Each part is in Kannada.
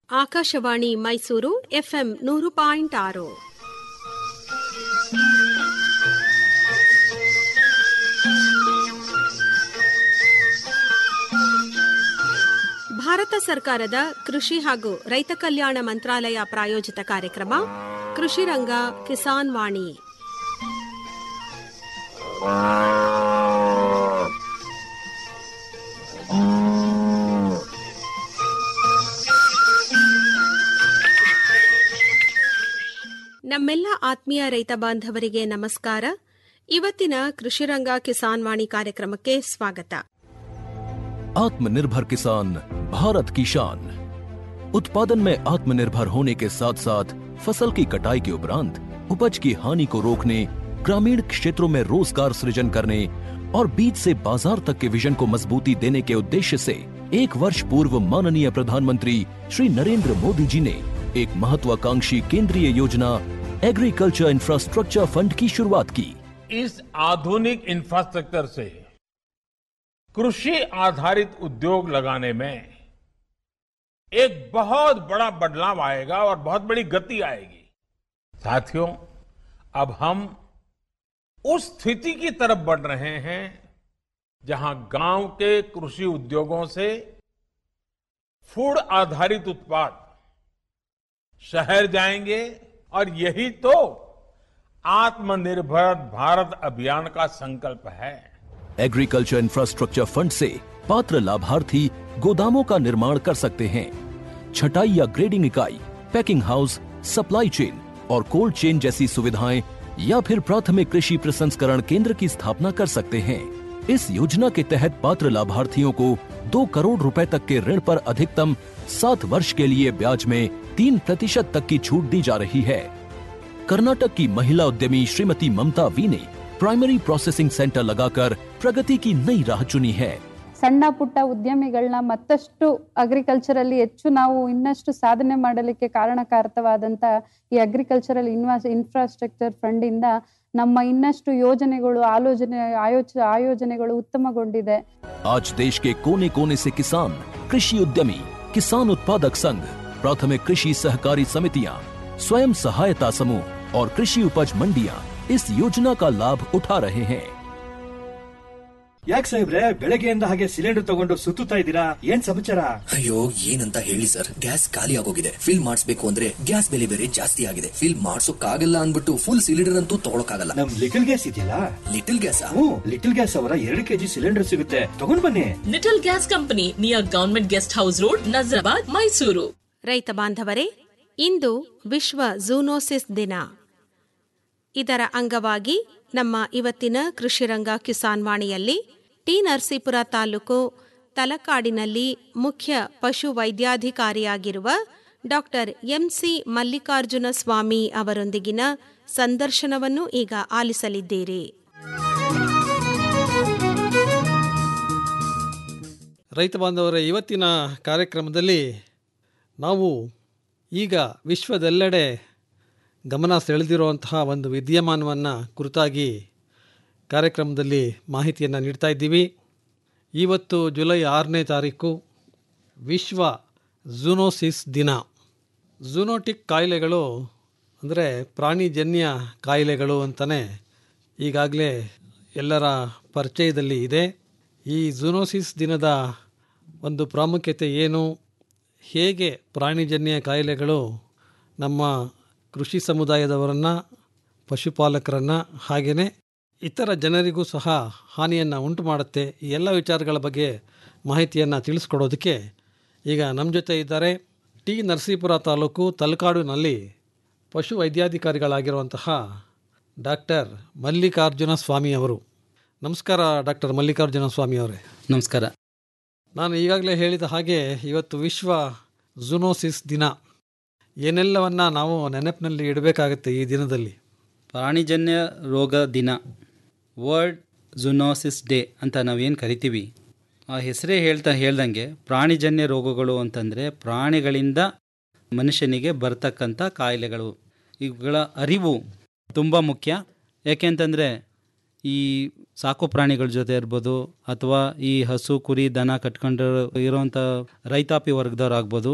ಆಕಾಶವಾಣಿ ಮೈಸೂರು ಎಫ್ಎಂ ನೂರು ಪಾಯಿಂಟ್ ಆರು ಭಾರತ ಸರ್ಕಾರದ ಕೃಷಿ ಹಾಗೂ ರೈತ ಕಲ್ಯಾಣ ಮಂತ್ರಾಲಯ ಪ್ರಾಯೋಜಿತ ಕಾರ್ಯಕ್ರಮ ಕೃಷಿ ರಂಗ ಕಿಸಾನ್ ವಾಣಿ ನಮ್ಮೆಲ್ಲ ಆತ್ಮೀಯ ರೈತ ಬಾಂಧವರಿಗೆ ನಮಸ್ಕಾರ ಇವತ್ತಿನ ಕೃಷಿರಂಗ ಕಿಸಾನ್ ವಾಣಿ ಕಾರ್ಯಕ್ರಮಕ್ಕೆ ಸ್ವಾಗತ आत्मनिर्भर किसान भारत की शान उत्पादन में आत्मनिर्भर होने के साथ साथ फसल की कटाई के उपरांत उपज की हानि को रोकने ग्रामीण क्षेत्रों में रोजगार सृजन करने और बीज से बाजार तक के विजन को मजबूती देने के उद्देश्य से एक वर्ष पूर्व माननीय प्रधानमंत्री श्री नरेंद्र मोदी जी ने एक महत्वाकांक्षी केंद्रीय योजना एग्रीकल्चर इंफ्रास्ट्रक्चर फंड की शुरुआत की इस आधुनिक इंफ्रास्ट्रक्चर से कृषि आधारित उद्योग लगाने में एक बहुत बड़ा बदलाव आएगा और बहुत बड़ी गति आएगी साथियों अब हम उस स्थिति की तरफ बढ़ रहे हैं जहां गांव के कृषि उद्योगों से फूड आधारित उत्पाद शहर जाएंगे और यही तो आत्मनिर्भर भारत अभियान का संकल्प है एग्रीकल्चर इंफ्रास्ट्रक्चर फंड से पात्र लाभार्थी गोदामों का निर्माण कर सकते हैं छटाई या ग्रेडिंग इकाई पैकिंग हाउस सप्लाई चेन और कोल्ड चेन जैसी सुविधाएं या फिर प्राथमिक कृषि प्रसंस्करण केंद्र की स्थापना कर सकते हैं इस योजना के तहत पात्र लाभार्थियों को दो करोड़ रुपए तक के ऋण पर अधिकतम सात वर्ष के लिए ब्याज में तीन प्रतिशत तक की छूट दी जा रही है कर्नाटक की महिला उद्यमी श्रीमती ममता वी ने प्राइमरी प्रोसेसिंग सेंटर लगाकर प्रगति की नई राह चुनी है ಸಣ್ಣ ಪುಟ್ಟ ಉದ್ಯಮಿಗಳನ್ನ ಮತ್ತಷ್ಟು ಅಗ್ರಿಕಲ್ಚರಲ್ಲಿ ಹೆಚ್ಚು ನಾವು ಇನ್ನಷ್ಟು ಸಾಧನೆ ಮಾಡಲಿಕ್ಕೆ ಕಾರಣಕಾರಕವಾದಂತ ಈ ಅಗ್ರಿಕಲ್ಚರಲ್ ಇನ್ವಾಸ್ ಇನ್ಫ್ರಾಸ್ಟ್ರಕ್ಚರ್ ಫಂಡ್ ಇಂದ ನಮ್ಮ ಇನ್ನಷ್ಟು ಯೋಜನೆಗಳು ಆಲೋಚನೆ ಆಯೋಚ ಆಯೋಜನೆಗಳು ಉತ್ತಮಗೊಂಡಿದೆ आज देश के कोने कोने से किसान कृषि उद्यमी किसान उत्पादक संघ प्राथमिक कृषि सहकारी समितियां स्वयं सहायता समूह और कृषि उपज मंडियां इस योजना का लाभ उठा रहे हैं ಯಾಕೆ ಸಾಹೇಬ್ರೆ ಬೆಳಗ್ಗೆಯಿಂದ ಹಾಗೆ ಸಿಲಿಂಡರ್ ತಗೊಂಡು ಸುತ್ತುತ್ತಾ ಇದ್ದೀರಾ ಏನ್ ಸಮಾಚಾರ ಅಯ್ಯೋ ಏನಂತ ಹೇಳಿ ಸರ್ ಗ್ಯಾಸ್ ಖಾಲಿ ಆಗೋಗಿದೆ ಫಿಲ್ ಮಾಡಿಸ್ಬೇಕು ಅಂದ್ರೆ ಗ್ಯಾಸ್ ಬೆಲೆ ಬೇರೆ ಜಾಸ್ತಿ ಆಗಿದೆ ಫಿಲ್ ಮಾಡ್ಸೋಕ್ಕಾಗಲ್ಲ ಅಂದ್ಬಿಟ್ಟು ಫುಲ್ ಸಿಲಿಂಡರ್ ಅಂತೂ ತಗೊಳಕಾಗಲ್ಲ ನಮ್ ಲಿಟಲ್ ಗ್ಯಾಸ್ ಇದೆಯಲ್ಲ ಲಿಟಲ್ ಗ್ಯಾಸ್ ಹ್ಞೂ ಲಿಟಲ್ ಗ್ಯಾಸ್ ಅವರ ಎರಡು ಕೆಜಿ ಸಿಲಿಂಡರ್ ಸಿಗುತ್ತೆ ತಗೊಂಡ್ ಬನ್ನಿ little gas company near government guest house road Nazarbad Mysuru ರೈತ ಬಾಂಧವರೇ ಇಂದು ವಿಶ್ವ ಝೂನೋಸಿಸ್ ದಿನ ಇದರ ಅಂಗವಾಗಿ ನಮ್ಮ ಇವತ್ತಿನ ಕೃಷಿರಂಗ ಕಿಸಾನ್ ವಾಣಿಯಲ್ಲಿ ಟಿ ನರಸೀಪುರ ತಾಲೂಕು ತಲಕಾಡಿನಲ್ಲಿ ಮುಖ್ಯ ಪಶು ವೈದ್ಯಾಧಿಕಾರಿಯಾಗಿರುವ ಡಾಕ್ಟರ್ ಎಂಸಿ ಮಲ್ಲಿಕಾರ್ಜುನ ಸ್ವಾಮಿ ಅವರೊಂದಿಗಿನ ಸಂದರ್ಶನವನ್ನು ಈಗ ಆಲಿಸಲಿದ್ದೀರಿ ರೈತ ಬಾಂಧವರ ಇವತ್ತಿನ ಕಾರ್ಯಕ್ರಮದಲ್ಲಿ ನಾವು ಈಗ ವಿಶ್ವದೆಲ್ಲೆಡೆ ಗಮನ ಸೆಳೆದಿರುವಂತಹ ಒಂದು ವಿದ್ಯಮಾನವನ್ನು ಕುರಿತಾಗಿ ಕಾರ್ಯಕ್ರಮದಲ್ಲಿ ಮಾಹಿತಿಯನ್ನು ನೀಡ್ತಾ ಇದ್ದೀವಿ ಇವತ್ತು ಜುಲೈ ಆರನೇ ತಾರೀಕು ವಿಶ್ವ ಝೂನೋಸಿಸ್ ದಿನ ಝೂನೋಟಿಕ್ ಕಾಯಿಲೆಗಳು ಅಂದರೆ ಪ್ರಾಣಿಜನ್ಯ ಕಾಯಿಲೆಗಳು ಅಂತಲೇ ಈಗಾಗಲೇ ಎಲ್ಲರ ಪರಿಚಯದಲ್ಲಿ ಇದೆ ಈ ಝೂನೋಸಿಸ್ ದಿನದ ಒಂದು ಪ್ರಾಮುಖ್ಯತೆ ಏನು ಹೇಗೆ ಪ್ರಾಣಿಜನ್ಯ ಕಾಯಿಲೆಗಳು ನಮ್ಮ ಕೃಷಿ ಸಮುದಾಯದವರನ್ನು ಪಶುಪಾಲಕರನ್ನು ಹಾಗೆಯೇ ಇತರ ಜನರಿಗೂ ಸಹ ಹಾನಿಯನ್ನು ಉಂಟು ಮಾಡುತ್ತೆ ಈ ಎಲ್ಲ ವಿಚಾರಗಳ ಬಗ್ಗೆ ಮಾಹಿತಿಯನ್ನು ತಿಳಿಸ್ಕೊಡೋದಕ್ಕೆ ಈಗ ನಮ್ಮ ಜೊತೆ ಇದ್ದಾರೆ ಟಿ ನರಸೀಪುರ ತಾಲೂಕು ತಲಕಾಡಿನಲ್ಲಿ ಪಶು ವೈದ್ಯಾಧಿಕಾರಿಗಳಾಗಿರುವಂತಹ ಡಾಕ್ಟರ್ ಮಲ್ಲಿಕಾರ್ಜುನ ಸ್ವಾಮಿ ಅವರು ನಮಸ್ಕಾರ ಡಾಕ್ಟರ್ ಮಲ್ಲಿಕಾರ್ಜುನ ಸ್ವಾಮಿ ಅವರೇ ನಮಸ್ಕಾರ ನಾನು ಈಗಾಗಲೇ ಹೇಳಿದ ಹಾಗೆ ಇವತ್ತು ವಿಶ್ವ ಝುನೋಸಿಸ್ ದಿನ ಏನೆಲ್ಲವನ್ನ ನಾವು ನೆನಪಿನಲ್ಲಿ ಇಡಬೇಕಾಗುತ್ತೆ ಈ ದಿನದಲ್ಲಿ ಪ್ರಾಣಿಜನ್ಯ ರೋಗ ದಿನ ವರ್ಲ್ಡ್ ಝುನೋಸಿಸ್ ಡೇ ಅಂತ ನಾವೇನು ಕರಿತೀವಿ ಆ ಹೆಸರೇ ಹೇಳ್ತಾ ಹೇಳ್ದಂಗೆ ಪ್ರಾಣಿಜನ್ಯ ರೋಗಗಳು ಅಂತಂದರೆ ಪ್ರಾಣಿಗಳಿಂದ ಮನುಷ್ಯನಿಗೆ ಬರ್ತಕ್ಕಂಥ ಕಾಯಿಲೆಗಳು ಇವುಗಳ ಅರಿವು ತುಂಬ ಮುಖ್ಯ ಯಾಕೆಂತಂದರೆ ಈ ಸಾಕು ಪ್ರಾಣಿಗಳ ಜೊತೆ ಇರ್ಬೋದು ಅಥವಾ ಈ ಹಸು ಕುರಿ ದನ ಕಟ್ಕೊಂಡು ಇರೋವಂಥ ರೈತಾಪಿ ವರ್ಗದವ್ರು ಆಗ್ಬೋದು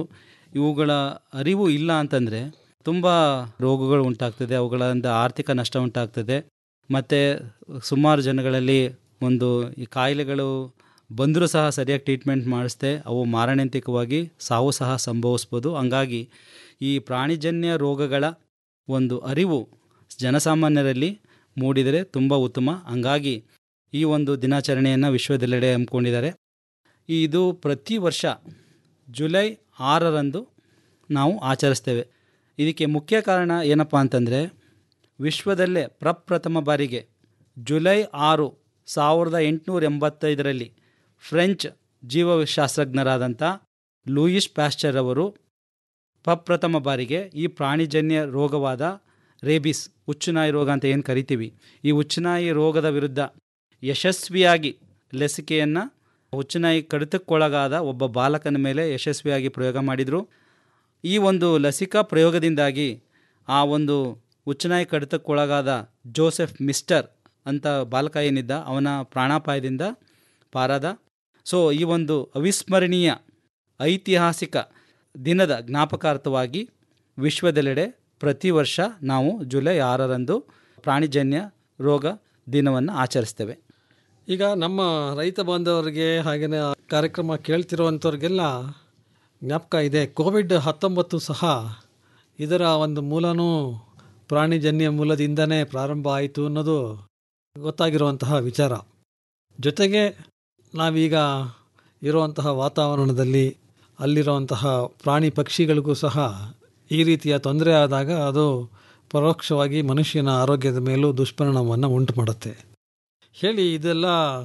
ಇವುಗಳ ಅರಿವು ಇಲ್ಲ ಅಂತಂದರೆ ತುಂಬ ರೋಗಗಳು ಉಂಟಾಗ್ತದೆ ಅವುಗಳಿಂದ ಆರ್ಥಿಕ ನಷ್ಟ ಉಂಟಾಗ್ತದೆ ಮತ್ತು ಸುಮಾರು ಜನಗಳಲ್ಲಿ ಒಂದು ಈ ಕಾಯಿಲೆಗಳು ಬಂದರೂ ಸಹ ಸರಿಯಾಗಿ ಟ್ರೀಟ್ಮೆಂಟ್ ಮಾಡಿಸ್ದೆ ಅವು ಮಾರಣಾಂತಿಕವಾಗಿ ಸಾವು ಸಹ ಸಂಭವಿಸ್ಬೋದು ಹಂಗಾಗಿ ಈ ಪ್ರಾಣಿಜನ್ಯ ರೋಗಗಳ ಒಂದು ಅರಿವು ಜನಸಾಮಾನ್ಯರಲ್ಲಿ ಮೂಡಿದರೆ ತುಂಬ ಉತ್ತಮ ಹಂಗಾಗಿ ಈ ಒಂದು ದಿನಾಚರಣೆಯನ್ನು ವಿಶ್ವದೆಲ್ಲೆಡೆ ಹಮ್ಮಿಕೊಂಡಿದ್ದಾರೆ ಇದು ಪ್ರತಿ ವರ್ಷ ಜುಲೈ ಆರರಂದು ನಾವು ಆಚರಿಸ್ತೇವೆ ಇದಕ್ಕೆ ಮುಖ್ಯ ಕಾರಣ ಏನಪ್ಪ ಅಂತಂದರೆ ವಿಶ್ವದಲ್ಲೇ ಪ್ರಪ್ರಥಮ ಬಾರಿಗೆ ಜುಲೈ ಆರು ಸಾವಿರದ ಎಂಟುನೂರ ಎಂಬತ್ತೈದರಲ್ಲಿ ಫ್ರೆಂಚ್ ಜೀವಶಾಸ್ತ್ರಜ್ಞರಾದಂಥ ಲೂಯಿಸ್ ಪ್ಯಾಶ್ಚರ್ ಅವರು ಪ್ರಪ್ರಥಮ ಬಾರಿಗೆ ಈ ಪ್ರಾಣಿಜನ್ಯ ರೋಗವಾದ ರೇಬಿಸ್ ಹುಚ್ಚುನಾಯಿ ರೋಗ ಅಂತ ಏನು ಕರಿತೀವಿ ಈ ಹುಚ್ಚುನಾಯಿ ರೋಗದ ವಿರುದ್ಧ ಯಶಸ್ವಿಯಾಗಿ ಲಸಿಕೆಯನ್ನು ಹುಚ್ಚುನಾಯಿ ಕಡಿತಕ್ಕೊಳಗಾದ ಒಬ್ಬ ಬಾಲಕನ ಮೇಲೆ ಯಶಸ್ವಿಯಾಗಿ ಪ್ರಯೋಗ ಮಾಡಿದರು ಈ ಒಂದು ಲಸಿಕಾ ಪ್ರಯೋಗದಿಂದಾಗಿ ಆ ಒಂದು ಹುಚ್ಚುನಾಯಿ ಕಡಿತಕ್ಕೊಳಗಾದ ಜೋಸೆಫ್ ಮಿಸ್ಟರ್ ಅಂತ ಬಾಲಕ ಏನಿದ್ದ ಅವನ ಪ್ರಾಣಾಪಾಯದಿಂದ ಪಾರಾದ ಸೊ ಈ ಒಂದು ಅವಿಸ್ಮರಣೀಯ ಐತಿಹಾಸಿಕ ದಿನದ ಜ್ಞಾಪಕಾರ್ಥವಾಗಿ ವಿಶ್ವದೆಲ್ಲೆಡೆ ಪ್ರತಿ ವರ್ಷ ನಾವು ಜುಲೈ ಆರರಂದು ಪ್ರಾಣಿಜನ್ಯ ರೋಗ ದಿನವನ್ನು ಆಚರಿಸ್ತೇವೆ ಈಗ ನಮ್ಮ ರೈತ ಬಾಂಧವರಿಗೆ ಹಾಗೆಯೇ ಕಾರ್ಯಕ್ರಮ ಕೇಳ್ತಿರುವಂಥವ್ರಿಗೆಲ್ಲ ಜ್ಞಾಪಕ ಇದೆ ಕೋವಿಡ್ ಹತ್ತೊಂಬತ್ತು ಸಹ ಇದರ ಒಂದು ಮೂಲನೂ ಪ್ರಾಣಿಜನ್ಯ ಮೂಲದಿಂದನೇ ಪ್ರಾರಂಭ ಆಯಿತು ಅನ್ನೋದು ಗೊತ್ತಾಗಿರುವಂತಹ ವಿಚಾರ ಜೊತೆಗೆ ನಾವೀಗ ಇರುವಂತಹ ವಾತಾವರಣದಲ್ಲಿ ಅಲ್ಲಿರುವಂತಹ ಪ್ರಾಣಿ ಪಕ್ಷಿಗಳಿಗೂ ಸಹ ಈ ರೀತಿಯ ತೊಂದರೆ ಆದಾಗ ಅದು ಪರೋಕ್ಷವಾಗಿ ಮನುಷ್ಯನ ಆರೋಗ್ಯದ ಮೇಲೂ ದುಷ್ಪರಿಣಾಮವನ್ನು ಉಂಟು ಮಾಡುತ್ತೆ ಹೇಳಿ ಇದೆಲ್ಲ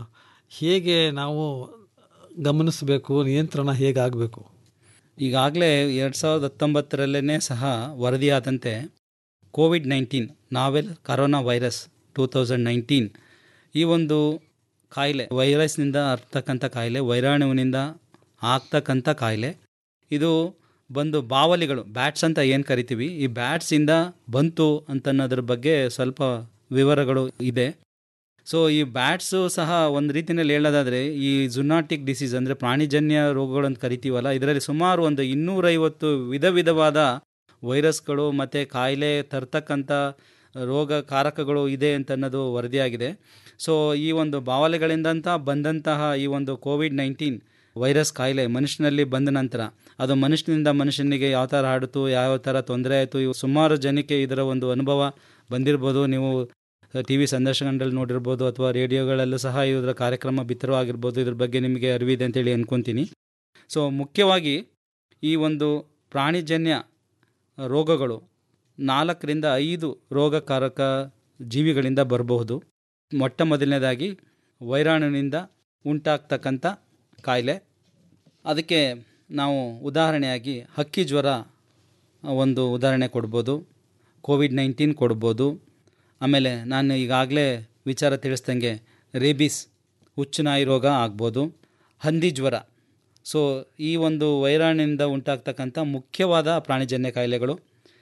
ಹೇಗೆ ನಾವು ಗಮನಿಸಬೇಕು ನಿಯಂತ್ರಣ ಹೇಗಾಗಬೇಕು ಈಗಾಗಲೇ ಎರಡು ಸಾವಿರದ ಹತ್ತೊಂಬತ್ತರಲ್ಲೇ ಸಹ ವರದಿಯಾದಂತೆ COVID nineteen novel coronavirus two thousand nineteen ಈ ಒಂದು ಕಾಯಿಲೆ ವೈರಸ್ನಿಂದ ಹರ್ತಕ್ಕಂಥ ಕಾಯಿಲೆ ವೈರಾಣುವಿನಿಂದ ಆಗ್ತಕ್ಕಂಥ ಕಾಯಿಲೆ ಇದು ಬಂದು ಬಾವಲಿಗಳು ಬ್ಯಾಟ್ಸ್ ಅಂತ ಏನು ಕರಿತೀವಿ ಈ ಬ್ಯಾಟ್ಸಿಂದ ಬಂತು ಅಂತನ್ನೋದ್ರ ಬಗ್ಗೆ ಸ್ವಲ್ಪ ವಿವರಗಳು ಇದೆ ಸೊ ಈ ಬ್ಯಾಟ್ಸು ಸಹ ಒಂದು ರೀತಿಯಲ್ಲಿ ಹೇಳೋದಾದರೆ ಈ ಜುನಾಟಿಕ್ ಡಿಸೀಸ್ ಅಂದರೆ ಪ್ರಾಣಿಜನ್ಯ ರೋಗಗಳು ಅಂತ ಕರಿತೀವಲ್ಲ ಇದರಲ್ಲಿ ಸುಮಾರು ಒಂದು ಇನ್ನೂರೈವತ್ತು ವಿಧ ವಿಧವಾದ ವೈರಸ್ಗಳು ಮತ್ತು ಕಾಯಿಲೆ ತರ್ತಕ್ಕಂಥ ರೋಗ ಕಾರಕಗಳು ಇದೆ ಅಂತ ಅನ್ನೋದು ವರದಿಯಾಗಿದೆ ಸೊ ಈ ಒಂದು ಬಾವಲೆಗಳಿಂದಂತ ಬಂದಂತಹ ಈ ಒಂದು ಕೋವಿಡ್ ನೈನ್ಟೀನ್ ವೈರಸ್ ಕಾಯಿಲೆ ಮನುಷ್ಯನಲ್ಲಿ ಬಂದ ನಂತರ ಅದು ಮನುಷ್ಯನಿಂದ ಮನುಷ್ಯನಿಗೆ ಯಾವ ಥರ ಆಡಿತು ಯಾವ ಥರ ತೊಂದರೆ ಆಯಿತು ಇವು ಸುಮಾರು ಜನಕ್ಕೆ ಇದರ ಒಂದು ಅನುಭವ ಬಂದಿರ್ಬೋದು ನೀವು ಟಿ ವಿ ಸಂದರ್ಶನಗಳಲ್ಲಿ ನೋಡಿರ್ಬೋದು ಅಥವಾ ರೇಡಿಯೋಗಳಲ್ಲೂ ಸಹ ಇದರ ಕಾರ್ಯಕ್ರಮ ಬಿತ್ತರವಾಗಿರ್ಬೋದು ಇದ್ರ ಬಗ್ಗೆ ನಿಮಗೆ ಅರಿವಿದೆ ಅಂತೇಳಿ ಅನ್ಕೊತೀನಿ ಸೊ ಮುಖ್ಯವಾಗಿ ಈ ಒಂದು ಪ್ರಾಣಿಜನ್ಯ ರೋಗಗಳು ನಾಲ್ಕರಿಂದ ಐದು ರೋಗಕಾರಕ ಜೀವಿಗಳಿಂದ ಬರಬಹುದು ಮೊಟ್ಟ ಮೊದಲನೇದಾಗಿ ವೈರಾಣುವಿನಿಂದ ಉಂಟಾಗ್ತಕ್ಕಂಥ ಕಾಯಿಲೆ ಅದಕ್ಕೆ ನಾವು ಉದಾಹರಣೆಯಾಗಿ ಹಕ್ಕಿ ಜ್ವರ ಒಂದು ಉದಾಹರಣೆ ಕೊಡ್ಬೋದು ಕೋವಿಡ್ ನೈನ್ಟೀನ್ ಕೊಡ್ಬೋದು ಆಮೇಲೆ ನಾನು ಈಗಾಗಲೇ ವಿಚಾರ ತಿಳಿಸ್ದಂಗೆ ರೇಬಿಸ್ ಹುಚ್ಚುನಾಯಿ ರೋಗ ಆಗ್ಬೋದು ಹಂದಿ ಜ್ವರ ಸೊ ಈ ಒಂದು ವೈರಾಣಿನಿಂದ ಉಂಟಾಗ್ತಕ್ಕಂಥ ಮುಖ್ಯವಾದ ಪ್ರಾಣಿಜನ್ಯ ಕಾಯಿಲೆಗಳು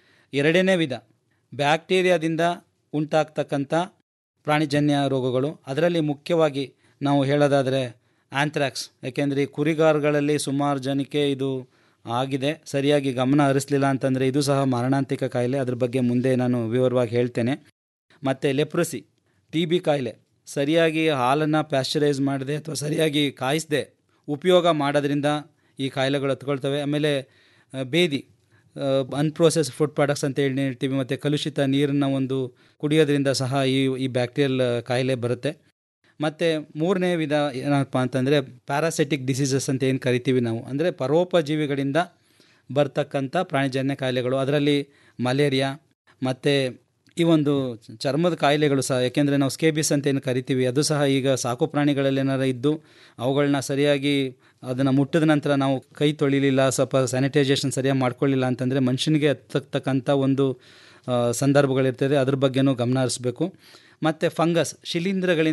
ಎರಡನೇ ವಿಧ ಬ್ಯಾಕ್ಟೀರಿಯಾದಿಂದ ಉಂಟಾಗ್ತಕ್ಕಂಥ ಪ್ರಾಣಿಜನ್ಯ ರೋಗಗಳು ಅದರಲ್ಲಿ ಮುಖ್ಯವಾಗಿ ನಾವು ಹೇಳೋದಾದರೆ ಆಂಥ್ರಾಕ್ಸ್ ಯಾಕೆಂದರೆ ಈ ಕುರಿಗಾರಗಳಲ್ಲಿ ಸುಮಾರು ಜನಕ್ಕೆ ಇದು ಆಗಿದೆ ಸರಿಯಾಗಿ ಗಮನ ಹರಿಸಲಿಲ್ಲ ಅಂತಂದರೆ ಇದು ಸಹ ಮಾರಣಾಂತಿಕ ಕಾಯಿಲೆ ಅದ್ರ ಬಗ್ಗೆ ಮುಂದೆ ನಾನು ವಿವರವಾಗಿ ಹೇಳ್ತೇನೆ ಮತ್ತು ಲೆಪ್ರಸಿ ಟಿ ಬಿ ಕಾಯಿಲೆ ಸರಿಯಾಗಿ ಹಾಲನ್ನು ಪ್ಯಾಶ್ಚರೈಸ್ ಮಾಡದೆ ಅಥವಾ ಸರಿಯಾಗಿ ಕಾಯಿಸದೆ ಉಪಯೋಗ ಮಾಡೋದ್ರಿಂದ ಈ ಕಾಯಿಲೆಗಳು ಹತ್ಕೊಳ್ತವೆ ಆಮೇಲೆ ಆ, ಬೇದಿ ಅನ್ಪ್ರೋಸೆಸ್ ಫುಡ್ ಪ್ರಾಡಕ್ಟ್ಸ್ ಅಂತ ಹೇಳಿ ಹೇಳ್ತೀವಿ ಮತ್ತು ಕಲುಷಿತ ನೀರನ್ನು ಒಂದು ಕುಡಿಯೋದ್ರಿಂದ ಸಹ ಈ ಈ ಬ್ಯಾಕ್ಟೀರಿಯಲ್ ಕಾಯಿಲೆ ಬರುತ್ತೆ ಮತ್ತು ಮೂರನೇ ವಿಧ ಏನಪ್ಪ ಅಂತಂದರೆ ಪ್ಯಾರಾಸೈಟಿಕ್ ಡಿಸೀಸಸ್ ಅಂತ ಏನು ಕರಿತೀವಿ ನಾವು ಅಂದರೆ ಪರೋಪಜೀವಿಗಳಿಂದ ಬರ್ತಕ್ಕಂಥ ಪ್ರಾಣಿಜನ್ಯ ಕಾಯಿಲೆಗಳು ಅದರಲ್ಲಿ ಮಲೇರಿಯಾ ಮತ್ತು ಈ ಒಂದು ಚರ್ಮದ ಕಾಯಿಲೆಗಳು ಸಹ ಯಾಕೆಂದರೆ ನಾವು ಸ್ಕೇಬಿಸ್ ಅಂತ ಏನು ಕರಿತೀವಿ ಅದು ಸಹ ಈಗ ಸಾಕು ಪ್ರಾಣಿಗಳಲ್ಲಿ ಏನಾರು ಇದ್ದು ಅವುಗಳನ್ನ ಸರಿಯಾಗಿ ಅದನ್ನು ಮುಟ್ಟಿದ ನಂತರ ನಾವು ಕೈ ತೊಳಿಲಿಲ್ಲ ಸ್ವಲ್ಪ ಸ್ಯಾನಿಟೈಸೇಷನ್ ಸರಿಯಾಗಿ ಮಾಡ್ಕೊಳ್ಳಿಲ್ಲ ಅಂತಂದರೆ ಮನುಷ್ಯನಿಗೆ ಹತ್ತಕ್ಕಂಥ ಒಂದು ಆ, ಸಂದರ್ಭಗಳಿರ್ತದೆ ಅದ್ರ ಬಗ್ಗೆನೂ ಗಮನ ಹರಿಸ್ಬೇಕು ಮತ್ತು ಫಂಗಸ್ ಶಿಲೀಂಧ್ರಗಳಿಂದ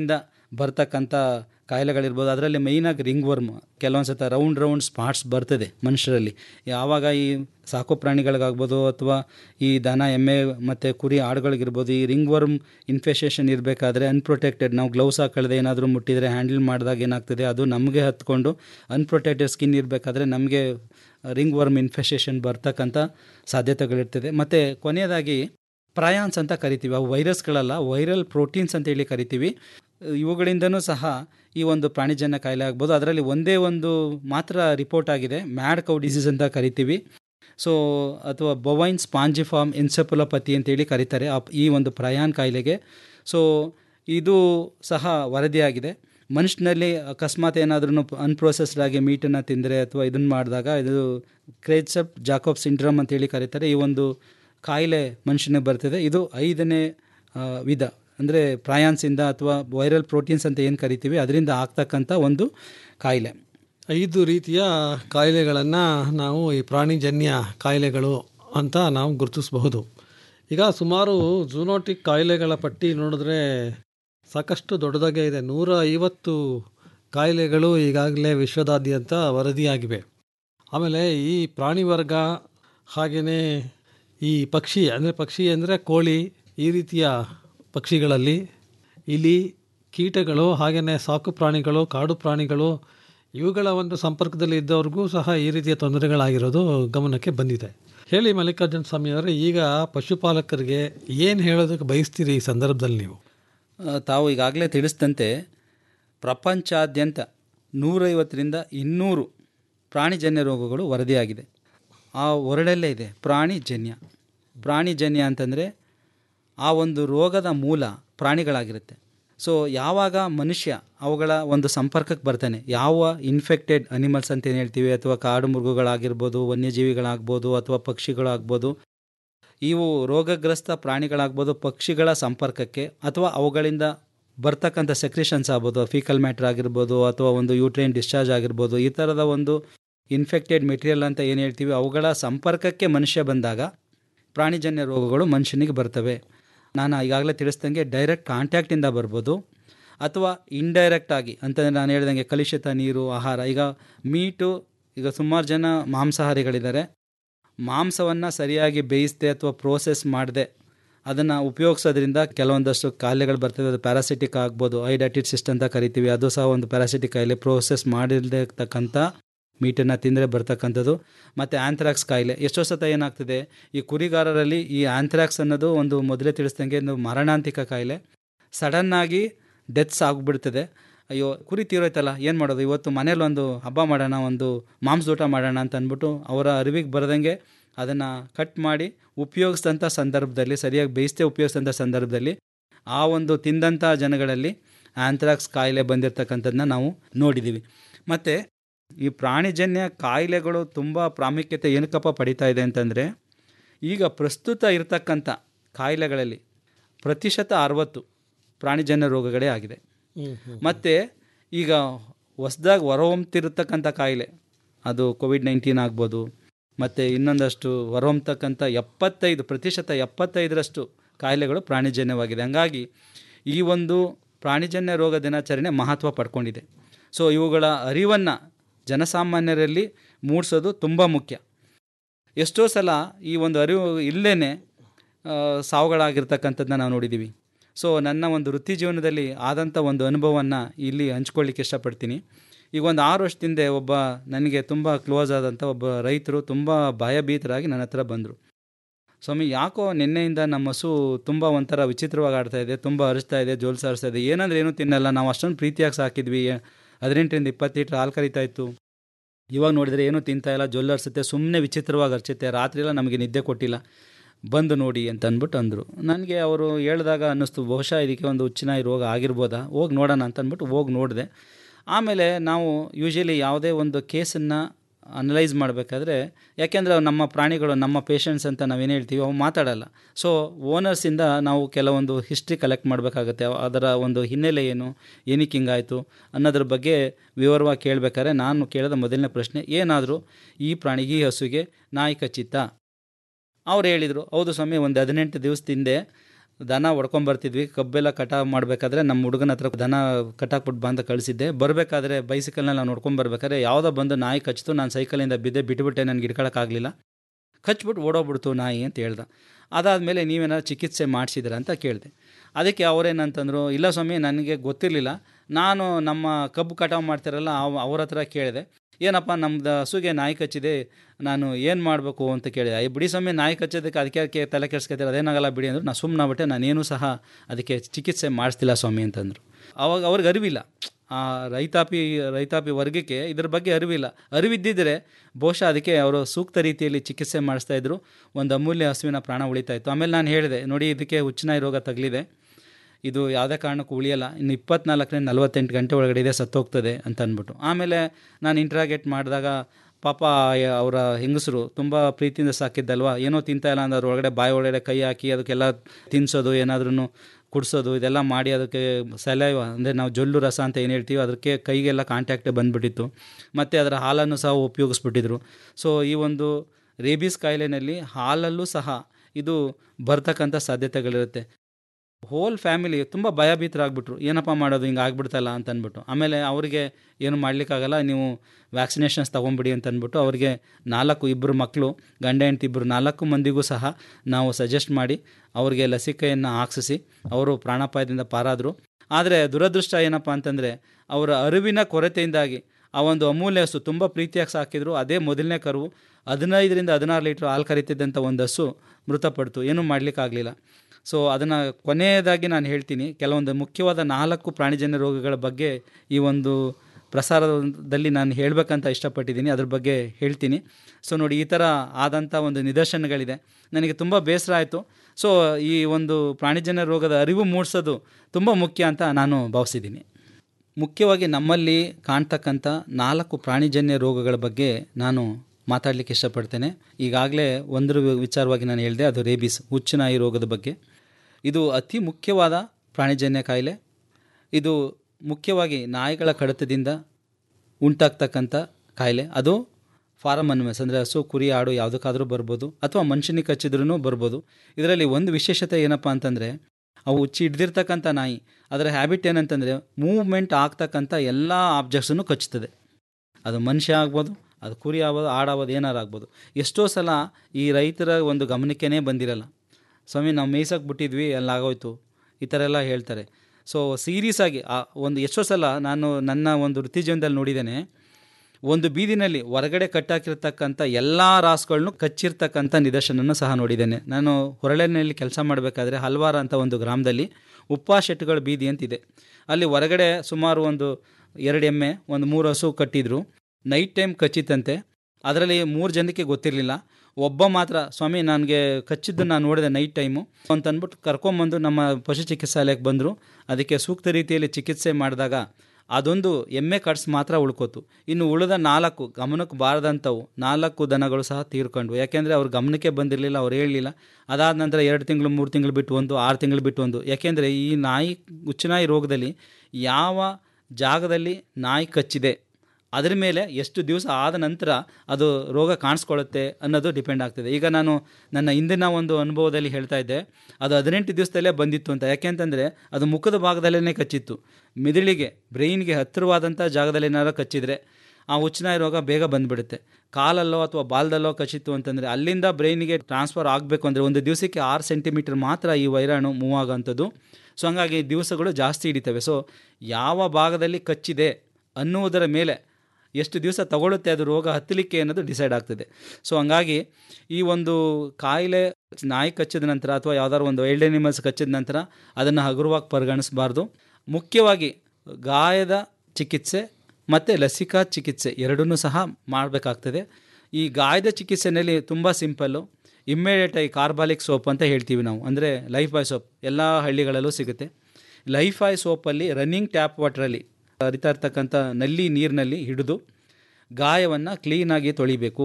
ಬರ್ತಕ್ಕಂಥ ಕಾಯಿಲೆಗಳಿರ್ಬೋದು ಅದರಲ್ಲಿ ಮೇಯ್ನಾಗಿ ರಿಂಗ್ ವರ್ಮ್ ಕೆಲವೊಂದು ಸತ ರೌಂಡ್ ರೌಂಡ್ ಸ್ಪಾಟ್ಸ್ ಬರ್ತದೆ ಮನುಷ್ಯರಲ್ಲಿ ಯಾವಾಗ ಈ ಸಾಕು ಪ್ರಾಣಿಗಳಿಗಾಗ್ಬೋದು ಅಥವಾ ಈ ದನ ಎಮ್ಮೆ ಮತ್ತು ಕುರಿ ಆಡುಗಳಿಗಿರ್ಬೋದು ಈ ರಿಂಗ್ ವರ್ಮ್ ಇನ್ಫೆಸ್ಟೇಷನ್ ಇರಬೇಕಾದ್ರೆ ಅನ್ಪ್ರೊಟೆಕ್ಟೆಡ್ ನಾವು ಗ್ಲೌಸ್ ಹಾಕೊಳ್ಳದೆ ಏನಾದರೂ ಮುಟ್ಟಿದರೆ ಹ್ಯಾಂಡಲ್ ಮಾಡಿದಾಗ ಏನಾಗ್ತದೆ ಅದು ನಮಗೆ ಹತ್ಕೊಂಡು ಅನ್ಪ್ರೊಟೆಕ್ಟೆಡ್ ಸ್ಕಿನ್ ಇರಬೇಕಾದ್ರೆ ನಮಗೆ ರಿಂಗ್ ವರ್ಮ್ ಇನ್ಫೆಸ್ಟೇಷನ್ ಬರ್ತಕ್ಕಂಥ ಸಾಧ್ಯತೆಗಳಿರ್ತದೆ ಮತ್ತು ಕೊನೆಯದಾಗಿ ಪ್ರಯಾನ್ಸ್ ಅಂತ ಕರಿತೀವಿ ಅವು ವೈರಸ್ಗಳಲ್ಲ ವೈರಲ್ ಪ್ರೋಟೀನ್ಸ್ ಅಂತ ಹೇಳಿ ಕರಿತೀವಿ ಇವುಗಳಿಂದನೂ ಸಹ ಈ ಒಂದು ಪ್ರಾಣಿಜನ್ಯ ಕಾಯಿಲೆ ಆಗ್ಬೋದು ಅದರಲ್ಲಿ ಒಂದೇ ಒಂದು ಮಾತ್ರ ರಿಪೋರ್ಟ್ ಆಗಿದೆ ಮ್ಯಾಡ್ ಕೌ ಡಿಸೀಸ್ ಅಂತ ಕರಿತೀವಿ ಸೊ ಅಥವಾ ಬೊವೈನ್ ಸ್ಪಾಂಜಿಫಾರ್ಮ್ ಎನ್ಸೆಪುಲಪತಿ ಅಂತೇಳಿ ಕರೀತಾರೆ ಆ ಈ ಒಂದು ಪ್ರಯಾನ್ ಕಾಯಿಲೆಗೆ ಸೊ ಇದು ಸಹ ವರದಿಯಾಗಿದೆ ಮನುಷ್ಯನಲ್ಲಿ ಅಕಸ್ಮಾತ್ ಏನಾದ್ರೂ ಅನ್ಪ್ರೊಸೆಸ್ಡ್ ಆಗಿ ಮೀಟನ್ನು ತಿಂದರೆ ಅಥವಾ ಇದನ್ನು ಮಾಡಿದಾಗ ಇದು ಕ್ರೇಜ್ಸಪ್ ಜಾಕೋಬ್ ಸಿಂಡ್ರಮ್ ಅಂತೇಳಿ ಕರೀತಾರೆ ಈ ಒಂದು ಕಾಯಿಲೆ ಮನುಷ್ಯನಿಗೆ ಬರ್ತದೆ ಇದು ಐದನೇ ಆ, ವಿಧ ಅಂದರೆ ಪ್ರಾಯಾನ್ಸಿಂದ ಅಥವಾ ವೈರಲ್ ಪ್ರೋಟೀನ್ಸ್ ಅಂತ ಏನು ಕರಿತೀವಿ ಅದರಿಂದ ಆಗ್ತಕ್ಕಂಥ ಒಂದು ಕಾಯಿಲೆ ಐದು ರೀತಿಯ ಕಾಯಿಲೆಗಳನ್ನು ನಾವು ಈ ಪ್ರಾಣಿಜನ್ಯ ಕಾಯಿಲೆಗಳು ಅಂತ ನಾವು ಗುರುತಿಸಬಹುದು ಈಗ ಸುಮಾರು ಝೂನೋಟಿಕ್ ಕಾಯಿಲೆಗಳ ಪಟ್ಟಿ ನೋಡಿದ್ರೆ ಸಾಕಷ್ಟು ದೊಡ್ಡದಾಗೇ ಇದೆ ನೂರ ಐವತ್ತು ಕಾಯಿಲೆಗಳು ಈಗಾಗಲೇ ವಿಶ್ವದಾದ್ಯಂತ ವರದಿಯಾಗಿವೆ ಆಮೇಲೆ ಈ ಪ್ರಾಣಿ ವರ್ಗ ಹಾಗೆಯೇ ಈ ಪಕ್ಷಿ ಅಂದರೆ ಪಕ್ಷಿ ಅಂದರೆ ಕೋಳಿ ಈ ರೀತಿಯ ಪಕ್ಷಿಗಳಲ್ಲಿ ಇಲಿ ಕೀಟಗಳು ಹಾಗೆಯೇ ಸಾಕು ಪ್ರಾಣಿಗಳು ಕಾಡು ಪ್ರಾಣಿಗಳು ಇವುಗಳ ಒಂದು ಸಂಪರ್ಕದಲ್ಲಿ ಇದ್ದವ್ರಿಗೂ ಸಹ ಈ ರೀತಿಯ ತೊಂದರೆಗಳಾಗಿರೋದು ಗಮನಕ್ಕೆ ಬಂದಿದೆ ಹೇಳಿ ಮಲ್ಲಿಕಾರ್ಜುನ ಸ್ವಾಮಿ ಅವರೇ ಈಗ ಪಶುಪಾಲಕರಿಗೆ ಏನು ಹೇಳೋದಕ್ಕೆ ಬಯಸ್ತೀರಿ ಈ ಸಂದರ್ಭದಲ್ಲಿ ನೀವು ಆ, ತಾವು ಈಗಾಗಲೇ ತಿಳಿಸಿದಂತೆ ಪ್ರಪಂಚಾದ್ಯಂತ ನೂರೈವತ್ತರಿಂದ ಇನ್ನೂರು ಪ್ರಾಣಿಜನ್ಯ ರೋಗಗಳು ವರದಿಯಾಗಿದೆ ಆ ಹೊರಡಲ್ಲೇ ಇದೆ ಪ್ರಾಣಿಜನ್ಯ ಪ್ರಾಣಿಜನ್ಯ ಅಂತಂದರೆ ಆ ಒಂದು ರೋಗದ ಮೂಲ ಪ್ರಾಣಿಗಳಾಗಿರುತ್ತೆ ಸೊ ಯಾವಾಗ ಮನುಷ್ಯ ಅವುಗಳ ಒಂದು ಸಂಪರ್ಕಕ್ಕೆ ಬರ್ತಾನೆ ಯಾವ ಇನ್ಫೆಕ್ಟೆಡ್ ಅನಿಮಲ್ಸ್ ಅಂತ ಏನು ಹೇಳ್ತೀವಿ ಅಥವಾ ಕಾಡು ಮೃಗಗಳಾಗಿರ್ಬೋದು ವನ್ಯಜೀವಿಗಳಾಗ್ಬೋದು ಅಥವಾ ಪಕ್ಷಿಗಳಾಗ್ಬೋದು ಇವು ರೋಗಗ್ರಸ್ತ ಪ್ರಾಣಿಗಳಾಗ್ಬೋದು ಪಕ್ಷಿಗಳ ಸಂಪರ್ಕಕ್ಕೆ ಅಥವಾ ಅವುಗಳಿಂದ ಬರ್ತಕ್ಕಂಥ ಸೆಕ್ರಿಷನ್ಸ್ ಆಗ್ಬೋದು ಫೀಕಲ್ ಮ್ಯಾಟ್ರ್ ಆಗಿರ್ಬೋದು ಅಥವಾ ಒಂದು ಯೂಟ್ರೈನ್ ಡಿಸ್ಚಾರ್ಜ್ ಆಗಿರ್ಬೋದು ಈ ಥರದ ಒಂದು ಇನ್ಫೆಕ್ಟೆಡ್ ಮೆಟೀರಿಯಲ್ ಅಂತ ಏನು ಹೇಳ್ತೀವಿ ಅವುಗಳ ಸಂಪರ್ಕಕ್ಕೆ ಮನುಷ್ಯ ಬಂದಾಗ ಪ್ರಾಣಿಜನ್ಯ ರೋಗಗಳು ಮನುಷ್ಯನಿಗೆ ಬರ್ತವೆ ನಾನು ಈಗಾಗಲೇ ತಿಳಿಸ್ದಂಗೆ ಡೈರೆಕ್ಟ್ ಕಾಂಟ್ಯಾಕ್ಟಿಂದ ಬರ್ಬೋದು ಅಥವಾ ಇಂಡೈರೆಕ್ಟ್ ಆಗಿ ಅಂತಂದರೆ ನಾನು ಹೇಳ್ದಂಗೆ ಕಲುಷಿತ ನೀರು ಆಹಾರ ಈಗ ಮೀಟು ಈಗ ಸುಮಾರು ಜನ ಮಾಂಸಾಹಾರಿಗಳಿದ್ದಾರೆ ಮಾಂಸವನ್ನು ಸರಿಯಾಗಿ ಬೇಯಿಸದೆ ಅಥವಾ ಪ್ರೋಸೆಸ್ ಮಾಡದೆ ಅದನ್ನು ಉಪಯೋಗಿಸೋದ್ರಿಂದ ಕೆಲವೊಂದಷ್ಟು ಕಾಯಿಲೆಗಳು ಬರ್ತದೆ ಅದು ಪ್ಯಾರಾಸಿಟಿಕ್ ಆಗ್ಬೋದು ಐಡೈಟಿಸ್ ಅಂತ ಕರಿತೀವಿ ಅದು ಸಹ ಒಂದು ಪ್ಯಾರಾಸಿಟಿಕ್ ಕಾಯಿಲೆ ಪ್ರೋಸೆಸ್ ಮಾಡಿಲ್ಲದೆ ಇರ್ತಕ್ಕಂಥ ಮೀಟನ್ನು ತಿಂದರೆ ಬರ್ತಕ್ಕಂಥದ್ದು ಮತ್ತು ಆ್ಯಂಥ್ರಾಕ್ಸ್ ಕಾಯಿಲೆ ಎಷ್ಟೋ ಸತ ಏನಾಗ್ತದೆ ಈ ಕುರಿಗಾರರಲ್ಲಿ ಈ ಆ್ಯಂಥ್ರಾಕ್ಸ್ ಅನ್ನೋದು ಒಂದು ಮೊದಲೇ ತಿಳಿಸ್ದಂಗೆ ಒಂದು ಮರಣಾಂತಿಕ ಕಾಯಿಲೆ ಸಡನ್ನಾಗಿ ಡೆತ್ಸ್ ಆಗಿಬಿಡ್ತದೆ ಅಯ್ಯೋ ಕುರಿ ತೀರೋಯ್ತಲ್ಲ ಏನು ಮಾಡೋದು ಇವತ್ತು ಮನೇಲಿ ಒಂದು ಹಬ್ಬ ಮಾಡೋಣ ಒಂದು ಮಾಂಸದೂಟ ಮಾಡೋಣ ಅಂತ ಅಂದ್ಬಿಟ್ಟು ಅವರ ಅರಿವಿಗೆ ಬರದಂಗೆ ಅದನ್ನು ಕಟ್ ಮಾಡಿ ಉಪಯೋಗಿಸಿದಂಥ ಸಂದರ್ಭದಲ್ಲಿ ಸರಿಯಾಗಿ ಬೇಯಿಸದೆ ಉಪಯೋಗಿಸಿದಂಥ ಸಂದರ್ಭದಲ್ಲಿ ಆ ಒಂದು ತಿಂದಂಥ ಜನಗಳಲ್ಲಿ ಆ್ಯಂಥ್ರಾಕ್ಸ್ ಕಾಯಿಲೆ ಬಂದಿರತಕ್ಕಂಥದ್ದನ್ನ ನಾವು ನೋಡಿದ್ದೀವಿ ಮತ್ತು ಈ ಪ್ರಾಣಿಜನ್ಯ ಕಾಯಿಲೆಗಳು ತುಂಬ ಪ್ರಾಮುಖ್ಯತೆ ಏನಕ್ಕಪ್ಪ ಪಡಿತಾ ಇದೆ ಅಂತಂದರೆ ಈಗ ಪ್ರಸ್ತುತ ಇರತಕ್ಕಂಥ ಕಾಯಿಲೆಗಳಲ್ಲಿ ಪ್ರತಿಶತ ಅರವತ್ತು ಪ್ರಾಣಿಜನ್ಯ ರೋಗಗಳೇ ಆಗಿದೆ ಮತ್ತು ಈಗ ಹೊಸ್ದಾಗಿ ಹೊರಹೊಮ್ತಿರತಕ್ಕಂಥ ಕಾಯಿಲೆ ಅದು ಕೋವಿಡ್ ನೈನ್ಟೀನ್ ಆಗ್ಬೋದು ಮತ್ತು ಇನ್ನೊಂದಷ್ಟು ಹೊರಹೊಮ್ತಕ್ಕಂಥ ಎಪ್ಪತ್ತೈದು ಪ್ರತಿಶತ ಎಪ್ಪತ್ತೈದರಷ್ಟು ಕಾಯಿಲೆಗಳು ಪ್ರಾಣಿಜನ್ಯವಾಗಿದೆ ಹಂಗಾಗಿ ಈ ಒಂದು ಪ್ರಾಣಿಜನ್ಯ ರೋಗ ದಿನಾಚರಣೆ ಮಹತ್ವ ಪಡ್ಕೊಂಡಿದೆ ಸೊ ಇವುಗಳ ಅರಿವನ್ನು ಜನಸಾಮಾನ್ಯರಲ್ಲಿ ಮೂಡಿಸೋದು ತುಂಬ ಮುಖ್ಯ ಎಷ್ಟೋ ಸಲ ಈ ಒಂದು ಅರಿವು ಇಲ್ಲೇ ಸಾವುಗಳಾಗಿರ್ತಕ್ಕಂಥದ್ದನ್ನ ನಾವು ನೋಡಿದ್ದೀವಿ ಸೊ ನನ್ನ ಒಂದು ವೃತ್ತಿ ಜೀವನದಲ್ಲಿ ಆದಂಥ ಒಂದು ಅನುಭವವನ್ನು ಇಲ್ಲಿ ಹಂಚ್ಕೊಳ್ಳಿಕ್ಕೆ ಇಷ್ಟಪಡ್ತೀನಿ ಈಗ ಒಂದು ಆರು ವರ್ಷದಿಂದ ಒಬ್ಬ ನನಗೆ ತುಂಬ ಕ್ಲೋಸ್ ಆದಂಥ ಒಬ್ಬ ರೈತರು ತುಂಬ ಭಯಭೀತರಾಗಿ ನನ್ನ ಹತ್ರ ಬಂದರು ಸ್ವಾಮಿ ಯಾಕೋ ನಿನ್ನೆಯಿಂದ ನಮ್ಮ ಹಸು ತುಂಬ ಒಂಥರ ವಿಚಿತ್ರವಾಗಿ ಆಡ್ತಾ ಇದೆ ತುಂಬ ಅರಿಸ್ತಾ ಇದೆ ಜೋಲ್ಸ ಅರಿಸ್ತಾ ಇದೆ ಏನಂದ್ರೆ ಏನೂ ತಿನ್ನಲ್ಲ ನಾವು ಅಷ್ಟೊಂದು ಪ್ರೀತಿಯಾಗಿ ಸಾಕಿದ್ವಿ ಹದಿನೆಂಟರಿಂದ ಇಪ್ಪತ್ತು ಲೀಟ್ರ್ ಹಾಲು ಕರಿತಾ ಇತ್ತು ಇವಾಗ ನೋಡಿದರೆ ಏನೂ ತಿಂತಾ ಇಲ್ಲ ಜೊಲ್ಲು ಅರ್ಸುತ್ತೆ ಸುಮ್ಮನೆ ವಿಚಿತ್ರವಾಗಿ ಅರ್ಸುತ್ತೆ ರಾತ್ರಿ ಎಲ್ಲ ನಮಗೆ ನಿದ್ದೆ ಕೊಟ್ಟಿಲ್ಲ ಬಂದು ನೋಡಿ ಅಂತ ಅಂದ್ಬಿಟ್ಟು ಅಂದರು ನನಗೆ ಅವರು ಹೇಳಿದಾಗ ಅನ್ನಿಸ್ತು ಬಹುಶಃ ಇದಕ್ಕೆ ಒಂದು ಹುಚ್ಚಿನಾಯಿ ರೋಗ ಆಗಿರ್ಬೋದಾ ಹೋಗಿ ನೋಡೋಣ ಅಂತ ಅಂದ್ಬಿಟ್ಟು ಹೋಗಿ ನೋಡಿದೆ ಆಮೇಲೆ ನಾವು ಯೂಶಲಿ ಯಾವುದೇ ಒಂದು ಕೇಸನ್ನು ಅನಲೈಸ್ ಮಾಡಬೇಕಾದ್ರೆ ಯಾಕೆಂದರೆ ನಮ್ಮ ಪ್ರಾಣಿಗಳು ನಮ್ಮ ಪೇಷಂಟ್ಸ್ ಅಂತ ನಾವೇನು ಹೇಳ್ತೀವಿ ಅವು ಮಾತಾಡಲ್ಲ ಸೊ ಓನರ್ಸಿಂದ ನಾವು ಕೆಲವೊಂದು ಹಿಸ್ಟ್ರಿ ಕಲೆಕ್ಟ್ ಮಾಡಬೇಕಾಗತ್ತೆ ಅದರ ಒಂದು ಹಿನ್ನೆಲೆ ಏನು ಏನಕ್ಕೆ ಹಿಂಗಾಯಿತು ಅನ್ನೋದ್ರ ಬಗ್ಗೆ ವಿವರವಾಗಿ ಕೇಳಬೇಕಾದ್ರೆ ನಾನು ಕೇಳಿದ ಮೊದಲನೇ ಪ್ರಶ್ನೆ ಏನಾದರೂ ಈ ಪ್ರಾಣಿಗೆ ಈ ಹಸುಗೆ ನಾಯಿ ಕಚ್ಚಿತ್ತಾ ಅವ್ರು ಹೇಳಿದರು ಹೌದು ಸ್ವಾಮಿ ಒಂದು ಹದಿನೆಂಟು ದಿವಸದ ಹಿಂದೆ ದನ ಹೊಡ್ಕೊಂಬರ್ತಿದ್ವಿ ಕಬ್ಬೆಲ್ಲ ಕಟಾವು ಮಾಡಬೇಕಾದ್ರೆ ನಮ್ಮ ಹುಡುಗನ ಹತ್ರ ದನ ಕಟಾಕ್ಬಿಟ್ಟು ಬಂದು ಕಳಿಸಿದ್ದೆ ಬರಬೇಕಾದ್ರೆ ಬೈಸಿಕಲ್ನಲ್ಲಿ ನಾವು ನೋಡ್ಕೊಂಬರ್ಬೇಕಾದ್ರೆ ಯಾವುದೋ ಬಂದು ನಾಯಿ ಕಚ್ಚಿತು ನಾನು ಸೈಕಲಿಂದ ಬಿದ್ದೆ ಬಿಟ್ಬಿಟ್ಟೆ ನನಗೆ ಹಿಡ್ಕೊಳಕ್ಕಾಗಲಿಲ್ಲ ಕಚ್ಬಿಟ್ಟು ಓಡೋಗ್ಬಿಡ್ತು ನಾಯಿ ಅಂತ ಹೇಳ್ದ ಅದಾದಮೇಲೆ ನೀವೇನಾದ್ರು ಚಿಕಿತ್ಸೆ ಮಾಡಿಸಿದ್ರ ಅಂತ ಕೇಳಿದೆ ಅದಕ್ಕೆ ಅವರೇನಂತಂದರು ಇಲ್ಲ ಸ್ವಾಮಿ ನನಗೆ ಗೊತ್ತಿರಲಿಲ್ಲ ನಾನು ನಮ್ಮ ಕಬ್ಬು ಕಟಾವು ಮಾಡ್ತಾರಲ್ಲ ಅವ್ ಅವ್ರ ಹತ್ರ ಕೇಳಿದೆ ಏನಪ್ಪ ನಮ್ದು ಹಸುಗೆ ನಾಯಿ ಕಚ್ಚಿದೆ ನಾನು ಏನು ಮಾಡಬೇಕು ಅಂತ ಕೇಳಿದೆ ಅಯ್ಯ ಬಿಡಿ ಸ್ವಾಮಿ ನಾಯಿ ಕಚ್ಚೋದಕ್ಕೆ ಅದಕ್ಕೆ ಅದಕ್ಕೆ ತಲೆ ಕೆಡ್ಸ್ಕೊತೀರ ಅದೇನಾಗಲ್ಲ ಬಿಡಿ ಅಂದರು ನಾನು ಸುಮ್ಮನಾಗ್ಬಿಟ್ಟೆ ನಾನೇನು ಸಹ ಅದಕ್ಕೆ ಚಿಕಿತ್ಸೆ ಮಾಡಿಸ್ತಿಲ್ಲ ಸ್ವಾಮಿ ಅಂತಂದರು ಅವಾಗ ಅವ್ರಿಗೆ ಅರಿವಿಲ್ಲ ಆ ರೈತಾಪಿ ರೈತಾಪಿ ವರ್ಗಕ್ಕೆ ಇದ್ರ ಬಗ್ಗೆ ಅರಿವಿಲ್ಲ ಅರಿವಿದ್ದಿದ್ದರೆ ಬಹುಶಃ ಅದಕ್ಕೆ ಅವರು ಸೂಕ್ತ ರೀತಿಯಲ್ಲಿ ಚಿಕಿತ್ಸೆ ಮಾಡಿಸ್ತಾ ಇದ್ರು ಒಂದು ಅಮೂಲ್ಯ ಹಸುವಿನ ಪ್ರಾಣ ಉಳಿತಾ ಇತ್ತು ಆಮೇಲೆ ನಾನು ಹೇಳಿದೆ ನೋಡಿ ಇದಕ್ಕೆ ಹುಚ್ಚುನಾಯಿ ರೋಗ ತಗಲಿದೆ ಇದು ಯಾವುದೇ ಕಾರಣಕ್ಕೂ ಉಳಿಯಲ್ಲ ಇನ್ನು ಇಪ್ಪತ್ನಾಲ್ಕರಿಂದ ನಲವತ್ತೆಂಟು ಗಂಟೆ ಒಳಗಡೆ ಇದೆ ಸತ್ತೋಗ್ತದೆ ಅಂತ ಅಂದ್ಬಿಟ್ಟು ಆಮೇಲೆ ನಾನು ಇಂಟ್ರಾಗೇಟ್ ಮಾಡಿದಾಗ ಪಾಪ ಅವರ ಹೆಂಗಸರು ತುಂಬ ಪ್ರೀತಿಯಿಂದ ಸಾಕಿದ್ದಲ್ವಾ ಏನೋ ತಿಂತಾ ಇಲ್ಲ ಅಂದ್ರೆ ಅದ್ರ ಒಳಗಡೆ ಬಾಯಿ ಒಳಗಡೆ ಕೈ ಹಾಕಿ ಅದಕ್ಕೆಲ್ಲ ತಿನ್ನಿಸೋದು ಏನಾದ್ರೂ ಕುಡಿಸೋದು ಇದೆಲ್ಲ ಮಾಡಿ ಅದಕ್ಕೆ ಸಲೈವ ಅಂದರೆ ನಾವು ಜೊಲ್ಲು ರಸ ಅಂತ ಏನು ಹೇಳ್ತೀವಿ ಅದಕ್ಕೆ ಕೈಗೆಲ್ಲ ಕಾಂಟ್ಯಾಕ್ಟ್ ಬಂದುಬಿಟ್ಟಿತ್ತು ಮತ್ತು ಅದರ ಹಾಲನ್ನು ಸಹ ಉಪಯೋಗಿಸ್ಬಿಟ್ಟಿದ್ರು ಸೊ ಈ ಒಂದು ರೇಬೀಸ್ ಕಾಯಿಲೆನಲ್ಲಿ ಹಾಲಲ್ಲೂ ಸಹ ಇದು ಬರ್ತಕ್ಕಂಥ ಸಾಧ್ಯತೆಗಳಿರುತ್ತೆ ಹೋಲ್ ಫ್ಯಾಮಿಲಿ ತುಂಬ ಭಯಭೀತರಾಗ್ಬಿಟ್ರು ಏನಪ್ಪ ಮಾಡೋದು ಹಿಂಗೆ ಆಗ್ಬಿಡ್ತಲ್ಲ ಅಂತ ಅಂದ್ಬಿಟ್ಟು ಆಮೇಲೆ ಅವರಿಗೆ ಏನು ಮಾಡಲಿಕ್ಕಾಗಲ್ಲ ನೀವು ವ್ಯಾಕ್ಸಿನೇಷನ್ಸ್ ತೊಗೊಂಬಿಡಿ ಅಂತ ಅಂದ್ಬಿಟ್ಟು ಅವರಿಗೆ ನಾಲ್ಕು ಇಬ್ಬರು ಮಕ್ಕಳು ಗಂಡ ಹೆಂಡತಿ ಇಬ್ಬರು ನಾಲ್ಕು ಮಂದಿಗೂ ಸಹ ನಾವು ಸಜೆಸ್ಟ್ ಮಾಡಿ ಅವರಿಗೆ ಲಸಿಕೆಯನ್ನು ಹಾಕ್ಸಿಸಿ ಅವರು ಪ್ರಾಣಾಪಾಯದಿಂದ ಪಾರಾದರು ಆದರೆ ದುರದೃಷ್ಟ ಏನಪ್ಪ ಅಂತಂದರೆ ಅವರ ಅರಿವಿನ ಕೊರತೆಯಿಂದಾಗಿ ಆ ಒಂದು ಅಮೂಲ್ಯ ಹಸು ತುಂಬ ಪ್ರೀತಿಯಾಗಿ ಸಾಕಿದ್ರು ಅದೇ ಮೊದಲನೇ ಕರುವು ಹದಿನೈದರಿಂದ ಹದಿನಾರು ಲೀಟ್ರ್ ಹಾಲು ಕರಿತಿದ್ದಂಥ ಒಂದು ಹಸು ಮೃತಪಡ್ತು ಏನೂ ಮಾಡಲಿಕ್ಕಾಗಲಿಲ್ಲ ಸೊ ಅದನ್ನು ಕೊನೆಯದಾಗಿ ನಾನು ಹೇಳ್ತೀನಿ ಕೆಲವೊಂದು ಮುಖ್ಯವಾದ ನಾಲ್ಕು ಪ್ರಾಣಿಜನ್ಯ ರೋಗಗಳ ಬಗ್ಗೆ ಈ ಒಂದು ಪ್ರಸಾರದಲ್ಲಿ ನಾನು ಹೇಳಬೇಕಂತ ಇಷ್ಟಪಟ್ಟಿದ್ದೀನಿ ಅದ್ರ ಬಗ್ಗೆ ಹೇಳ್ತೀನಿ ಸೊ ನೋಡಿ ಈ ಥರ ಆದಂಥ ಒಂದು ನಿದರ್ಶನಗಳಿದೆ ನನಗೆ ತುಂಬ ಬೇಸರ ಆಯಿತು ಸೊ ಈ ಒಂದು ಪ್ರಾಣಿಜನ್ಯ ರೋಗದ ಅರಿವು ಮೂಡಿಸೋದು ತುಂಬ ಮುಖ್ಯ ಅಂತ ನಾನು ಭಾವಿಸಿದ್ದೀನಿ ಮುಖ್ಯವಾಗಿ ನಮ್ಮಲ್ಲಿ ಕಾಣ್ತಕ್ಕಂಥ ನಾಲ್ಕು ಪ್ರಾಣಿಜನ್ಯ ರೋಗಗಳ ಬಗ್ಗೆ ನಾನು ಮಾತಾಡಲಿಕ್ಕೆ ಇಷ್ಟಪಡ್ತೇನೆ ಈಗಾಗಲೇ ಒಂದರ ವಿಚಾರವಾಗಿ ನಾನು ಹೇಳಿದೆ ಅದು ರೇಬಿಸ್ ಹುಚ್ಚುನಾಯಿ ರೋಗದ ಬಗ್ಗೆ ಇದು ಅತಿ ಮುಖ್ಯವಾದ ಪ್ರಾಣಿಜನ್ಯ ಕಾಯಿಲೆ ಇದು ಮುಖ್ಯವಾಗಿ ನಾಯಿಗಳ ಕಡಿತದಿಂದ ಉಂಟಾಗ್ತಕ್ಕಂಥ ಕಾಯಿಲೆ ಅದು ಫಾರಮ್ ಅನ್ವೆಸ್ ಅಂದರೆ ಹಸು ಕುರಿ ಆಡು ಯಾವುದಕ್ಕಾದರೂ ಬರ್ಬೋದು ಅಥವಾ ಮನುಷ್ಯನಿಗೆ ಕಚ್ಚಿದ್ರೂ ಬರ್ಬೋದು ಇದರಲ್ಲಿ ಒಂದು ವಿಶೇಷತೆ ಏನಪ್ಪ ಅಂತಂದರೆ ಅವು ಹುಚ್ಚಿ ಹಿಡ್ದಿರ್ತಕ್ಕಂಥ ನಾಯಿ ಅದರ ಹ್ಯಾಬಿಟ್ ಏನಂತಂದರೆ ಮೂವ್ಮೆಂಟ್ ಆಗ್ತಕ್ಕಂಥ ಎಲ್ಲ ಆಬ್ಜೆಕ್ಟ್ಸನ್ನು ಕಚ್ಚುತ್ತದೆ ಅದು ಮನುಷ್ಯ ಆಗ್ಬೋದು ಅದು ಕುರಿ ಆಗ್ಬೋದು ಆಡಾಬೋದು ಏನಾರು ಆಗ್ಬೋದು ಎಷ್ಟೋ ಸಲ ಈ ರೈತರ ಒಂದು ಗಮನಕ್ಕೇ ಬಂದಿರಲ್ಲ ಸ್ವಾಮಿ ನಾವು ಮೇಯ್ಸಕ್ಕೆ ಬಿಟ್ಟಿದ್ವಿ ಎಲ್ಲ ಆಗೋಯ್ತು ಈ ಥರ ಎಲ್ಲ ಹೇಳ್ತಾರೆ ಸೊ ಸೀರಿಯಸ್ ಆಗಿ ಆ ಒಂದು ಎಷ್ಟೋ ಸಲ ನಾನು ನನ್ನ ಒಂದು ವೃತ್ತಿ ಜೀವನದಲ್ಲಿ ನೋಡಿದ್ದೇನೆ ಒಂದು ಬೀದಿನಲ್ಲಿ ಹೊರಗಡೆ ಕಟ್ಟಾಕಿರ್ತಕ್ಕಂಥ ಎಲ್ಲ ರಾಸುಗಳನ್ನು ಕಚ್ಚಿರ್ತಕ್ಕಂಥ ನಿದರ್ಶನವನ್ನು ಸಹ ನೋಡಿದ್ದೇನೆ ನಾನು ಹೊರಳೆನಲ್ಲಿ ಕೆಲಸ ಮಾಡಬೇಕಾದ್ರೆ ಹಲ್ವಾರ ಅಂತ ಒಂದು ಗ್ರಾಮದಲ್ಲಿ ಉಪ್ಪಾ ಶೆಟ್ಟುಗಳ ಬೀದಿ ಅಂತಿದೆ ಅಲ್ಲಿ ಹೊರಗಡೆ ಸುಮಾರು ಒಂದು ಎರಡು ಎಮ್ಮೆ ಒಂದು ಮೂರು ಹಸು ಕಟ್ಟಿದ್ರು ನೈಟ್ ಟೈಮ್ ಕಚ್ಚಿತ್ತಂತೆ ಅದರಲ್ಲಿ ಮೂರು ಜನಕ್ಕೆ ಗೊತ್ತಿರಲಿಲ್ಲ ಒಬ್ಬ ಮಾತ್ರ ಸ್ವಾಮಿ ನನಗೆ ಕಚ್ಚಿದ್ದು ನಾನು ನೋಡಿದೆ ನೈಟ್ ಟೈಮು ಅಂತ ಅಂದ್ಬಿಟ್ಟು ಕರ್ಕೊಂಬಂದು ನಮ್ಮ ಪಶು ಚಿಕಿತ್ಸಾಲಯಕ್ಕೆ ಬಂದರು ಅದಕ್ಕೆ ಸೂಕ್ತ ರೀತಿಯಲ್ಲಿ ಚಿಕಿತ್ಸೆ ಮಾಡಿದಾಗ ಅದೊಂದು ಎಮ್ಮೆ ಕಟ್ಸ್ ಮಾತ್ರ ಉಳ್ಕೋತು ಇನ್ನು ಉಳಿದ ನಾಲ್ಕು ಗಮನಕ್ಕೆ ಬಾರದಂಥವು ನಾಲ್ಕು ದನಗಳು ಸಹ ತೀರ್ಕೊಂಡ್ವು ಯಾಕೆಂದರೆ ಅವ್ರ ಗಮನಕ್ಕೆ ಬಂದಿರಲಿಲ್ಲ ಅವ್ರು ಹೇಳಲಿಲ್ಲ ಅದಾದ ನಂತರ ಎರಡು ತಿಂಗಳು ಮೂರು ತಿಂಗಳು ಬಿಟ್ಟು ಒಂದು ಆರು ತಿಂಗಳು ಬಿಟ್ಟು ಒಂದು ಯಾಕೆಂದರೆ ಈ ನಾಯಿ ಹುಚ್ಚುನಾಯಿ ರೋಗದಲ್ಲಿ ಯಾವ ಜಾಗದಲ್ಲಿ ನಾಯಿ ಕಚ್ಚಿದೆ ಅದರ ಮೇಲೆ ಎಷ್ಟು ದಿವಸ ಆದ ನಂತರ ಅದು ರೋಗ ಕಾಣಿಸ್ಕೊಳ್ಳುತ್ತೆ ಅನ್ನೋದು ಡಿಪೆಂಡ್ ಆಗ್ತದೆ ಈಗ ನಾನು ನನ್ನ ಹಿಂದಿನ ಒಂದು ಅನುಭವದಲ್ಲಿ ಹೇಳ್ತಾ ಇದ್ದೆ ಅದು ಹದಿನೆಂಟು ದಿವಸದಲ್ಲೇ ಬಂದಿತ್ತು ಅಂತ ಯಾಕೆಂತಂದರೆ ಅದು ಮುಖದ ಭಾಗದಲ್ಲೇ ಕಚ್ಚಿತ್ತು ಮಿದುಳಿಗೆ ಬ್ರೈನ್ಗೆ ಹತ್ತಿರವಾದಂಥ ಜಾಗದಲ್ಲಿ ಏನಾರು ಕಚ್ಚಿದರೆ ಆ ಹುಚ್ಚುನಾಯಿ ರೋಗ ಬೇಗ ಬಂದುಬಿಡುತ್ತೆ ಕಾಲಲ್ಲೋ ಅಥವಾ ಬಾಲ್ದಲ್ಲೋ ಕಚ್ಚಿತ್ತು ಅಂತಂದರೆ ಅಲ್ಲಿಂದ ಬ್ರೈನಿಗೆ ಟ್ರಾನ್ಸ್ಫರ್ ಆಗಬೇಕು ಅಂದರೆ ಒಂದು ದಿವಸಕ್ಕೆ ಆರು ಸೆಂಟಿಮೀಟರ್ ಮಾತ್ರ ಈ ವೈರಾಣು ಮೂವ್ ಆಗೋಂಥದ್ದು ಸೊ ಹಂಗಾಗಿ ದಿವಸಗಳು ಜಾಸ್ತಿ ಹಿಡಿತವೆ ಸೊ ಯಾವ ಭಾಗದಲ್ಲಿ ಕಚ್ಚಿದೆ ಅನ್ನುವುದರ ಮೇಲೆ ಎಷ್ಟು ದಿವಸ ತಗೊಳ್ಳುತ್ತೆ ಅದು ರೋಗ ಹತ್ತಲಿಕ್ಕೆ ಅನ್ನೋದು ಡಿಸೈಡ್ ಆಗ್ತದೆ ಸೊ ಹಂಗಾಗಿ ಈ ಒಂದು ಕಾಯಿಲೆ ನಾಯಿ ಕಚ್ಚಿದ ನಂತರ ಅಥವಾ ಯಾವ್ದಾದ್ರು ಒಂದು ವೈಲ್ಡ್ ಎನಿಮಲ್ಸ್ ಕಚ್ಚಿದ ನಂತರ ಅದನ್ನು ಹಗುರವಾಗಿ ಪರಿಗಣಿಸಬಾರ್ದು ಮುಖ್ಯವಾಗಿ ಗಾಯದ ಚಿಕಿತ್ಸೆ ಮತ್ತು ಲಸಿಕಾ ಚಿಕಿತ್ಸೆ ಎರಡನ್ನೂ ಸಹ ಮಾಡಬೇಕಾಗ್ತದೆ ಈ ಗಾಯದ ಚಿಕಿತ್ಸೆಯಲ್ಲಿ ತುಂಬ ಸಿಂಪಲ್ಲು ಇಮ್ಮಿಡಿಯೇಟಾಗಿ ಕಾರ್ಬಾಲಿಕ್ ಸೋಪ್ ಅಂತ ಹೇಳ್ತೀವಿ ನಾವು ಅಂದರೆ ಲೈಫ್ ಬಾಯ್ ಸೋಪ್ ಎಲ್ಲ ಹಳ್ಳಿಗಳಲ್ಲೂ ಸಿಗುತ್ತೆ ಲೈಫ್ ಬಾಯ್ ಸೋಪಲ್ಲಿ ರನ್ನಿಂಗ್ ಟ್ಯಾಪ್ ವಾಟ್ರಲ್ಲಿ ಹರಿತಾ ಇರ್ತಕ್ಕಂಥ ನಲ್ಲಿ ನೀರಿನಲ್ಲಿ ಹಿಡಿದು ಗಾಯವನ್ನು ಕ್ಲೀನಾಗಿ ತೊಳಿಬೇಕು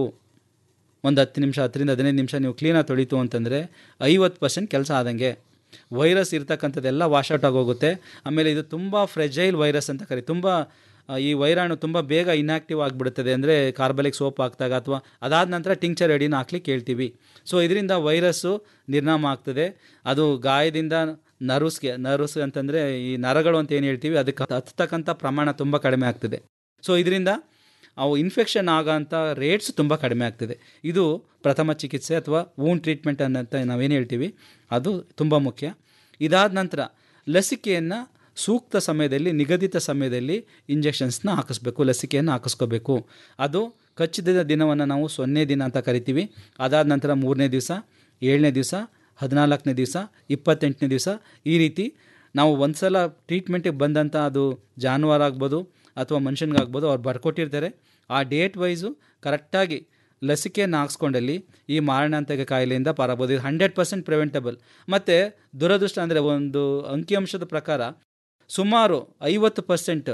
ಒಂದು ಹತ್ತು ನಿಮಿಷ ಹತ್ತರಿಂದ ಹದಿನೈದು ನಿಮಿಷ ನೀವು ಕ್ಲೀನಾಗಿ ತೊಳಿತು ಅಂತಂದರೆ ಐವತ್ತು ಪರ್ಸೆಂಟ್ ಕೆಲಸ ಆದಂಗೆ ವೈರಸ್ ಇರ್ತಕ್ಕಂಥದ್ದೆಲ್ಲ ವಾಶೌಟ್ ಆಗೋಗುತ್ತೆ ಆಮೇಲೆ ಇದು ತುಂಬ ಫ್ರೆಜೈಲ್ ವೈರಸ್ ಅಂತ ಕರಿ ತುಂಬ ಆ, ಈ ವೈರಾಣು ತುಂಬ ಬೇಗ ಇನ್ಆಕ್ಟಿವ್ ಆಗಿಬಿಡುತ್ತದೆ ಅಂದರೆ ಕಾರ್ಬಲಿಕ್ ಸೋಪ್ ಹಾಕಿದಾಗ ಅಥವಾ ಅದಾದ ನಂತರ ಟಿಂಕ್ಚರ್ ಎಡಿನ ಹಾಕ್ಲಿಕ್ಕೆ ಹೇಳ್ತೀವಿ ಸೊ ಇದರಿಂದ ವೈರಸ್ಸು ನಿರ್ನಾಮ ಆಗ್ತದೆ ಅದು ಗಾಯದಿಂದ ನರ್ವ್ಸ್ಗೆ ನರ್ವ್ಸ್ ಅಂತಂದರೆ ಈ ನರಗಳು ಅಂತ ಏನು ಹೇಳ್ತೀವಿ ಅದಕ್ಕೆ ಹತ್ತತಕ್ಕಂಥ ಪ್ರಮಾಣ ತುಂಬ ಕಡಿಮೆ ಆಗ್ತದೆ ಸೊ ಇದರಿಂದ ಅವು ಇನ್ಫೆಕ್ಷನ್ ಆಗೋಂಥ ರೇಟ್ಸ್ ತುಂಬ ಕಡಿಮೆ ಆಗ್ತದೆ ಇದು ಪ್ರಥಮ ಚಿಕಿತ್ಸೆ ಅಥವಾ ವೂನ್ ಟ್ರೀಟ್ಮೆಂಟ್ ಅನ್ನಂತ ನಾವೇನು ಹೇಳ್ತೀವಿ ಅದು ತುಂಬ ಮುಖ್ಯ ಇದಾದ ನಂತರ ಲಸಿಕೆಯನ್ನು ಸೂಕ್ತ ಸಮಯದಲ್ಲಿ ನಿಗದಿತ ಸಮಯದಲ್ಲಿ ಇಂಜೆಕ್ಷನ್ಸ್ನ ಹಾಕಿಸ್ಬೇಕು ಲಸಿಕೆಯನ್ನು ಹಾಕಿಸ್ಕೋಬೇಕು ಅದು ಕಚ್ಚಿದ ದಿನವನ್ನು ನಾವು ಸೊನ್ನೆ ದಿನ ಅಂತ ಕರಿತೀವಿ ಅದಾದ ನಂತರ ಮೂರನೇ ದಿವಸ ಏಳನೇ ದಿವಸ ಹದಿನಾಲ್ಕನೇ ದಿವಸ ಇಪ್ಪತ್ತೆಂಟನೇ ದಿವಸ ಈ ರೀತಿ ನಾವು ಒಂದು ಸಲ ಟ್ರೀಟ್ಮೆಂಟಿಗೆ ಬಂದಂಥ ಅದು ಜಾನುವಾರು ಆಗ್ಬೋದು ಅಥವಾ ಮನುಷ್ಯನಿಗಾಗ್ಬೋದು ಅವ್ರು ಬರ್ಕೊಟ್ಟಿರ್ತಾರೆ ಆ ಡೇಟ್ ವೈಸು ಕರೆಕ್ಟಾಗಿ ಲಸಿಕೆಯನ್ನು ಹಾಕ್ಸ್ಕೊಂಡಲ್ಲಿ ಈ ಮಾರಣಾಂತಿಕ ಕಾಯಿಲೆಯಿಂದ ಪಾರಾಗ್ಬೋದು ಇದು ಹಂಡ್ರೆಡ್ ಪರ್ಸೆಂಟ್ ಪ್ರಿವೆಂಟಬಲ್ ಮತ್ತು ದುರದೃಷ್ಟ ಅಂದರೆ ಒಂದು ಅಂಕಿಅಂಶದ ಪ್ರಕಾರ ಸುಮಾರು ಐವತ್ತು ಪರ್ಸೆಂಟ್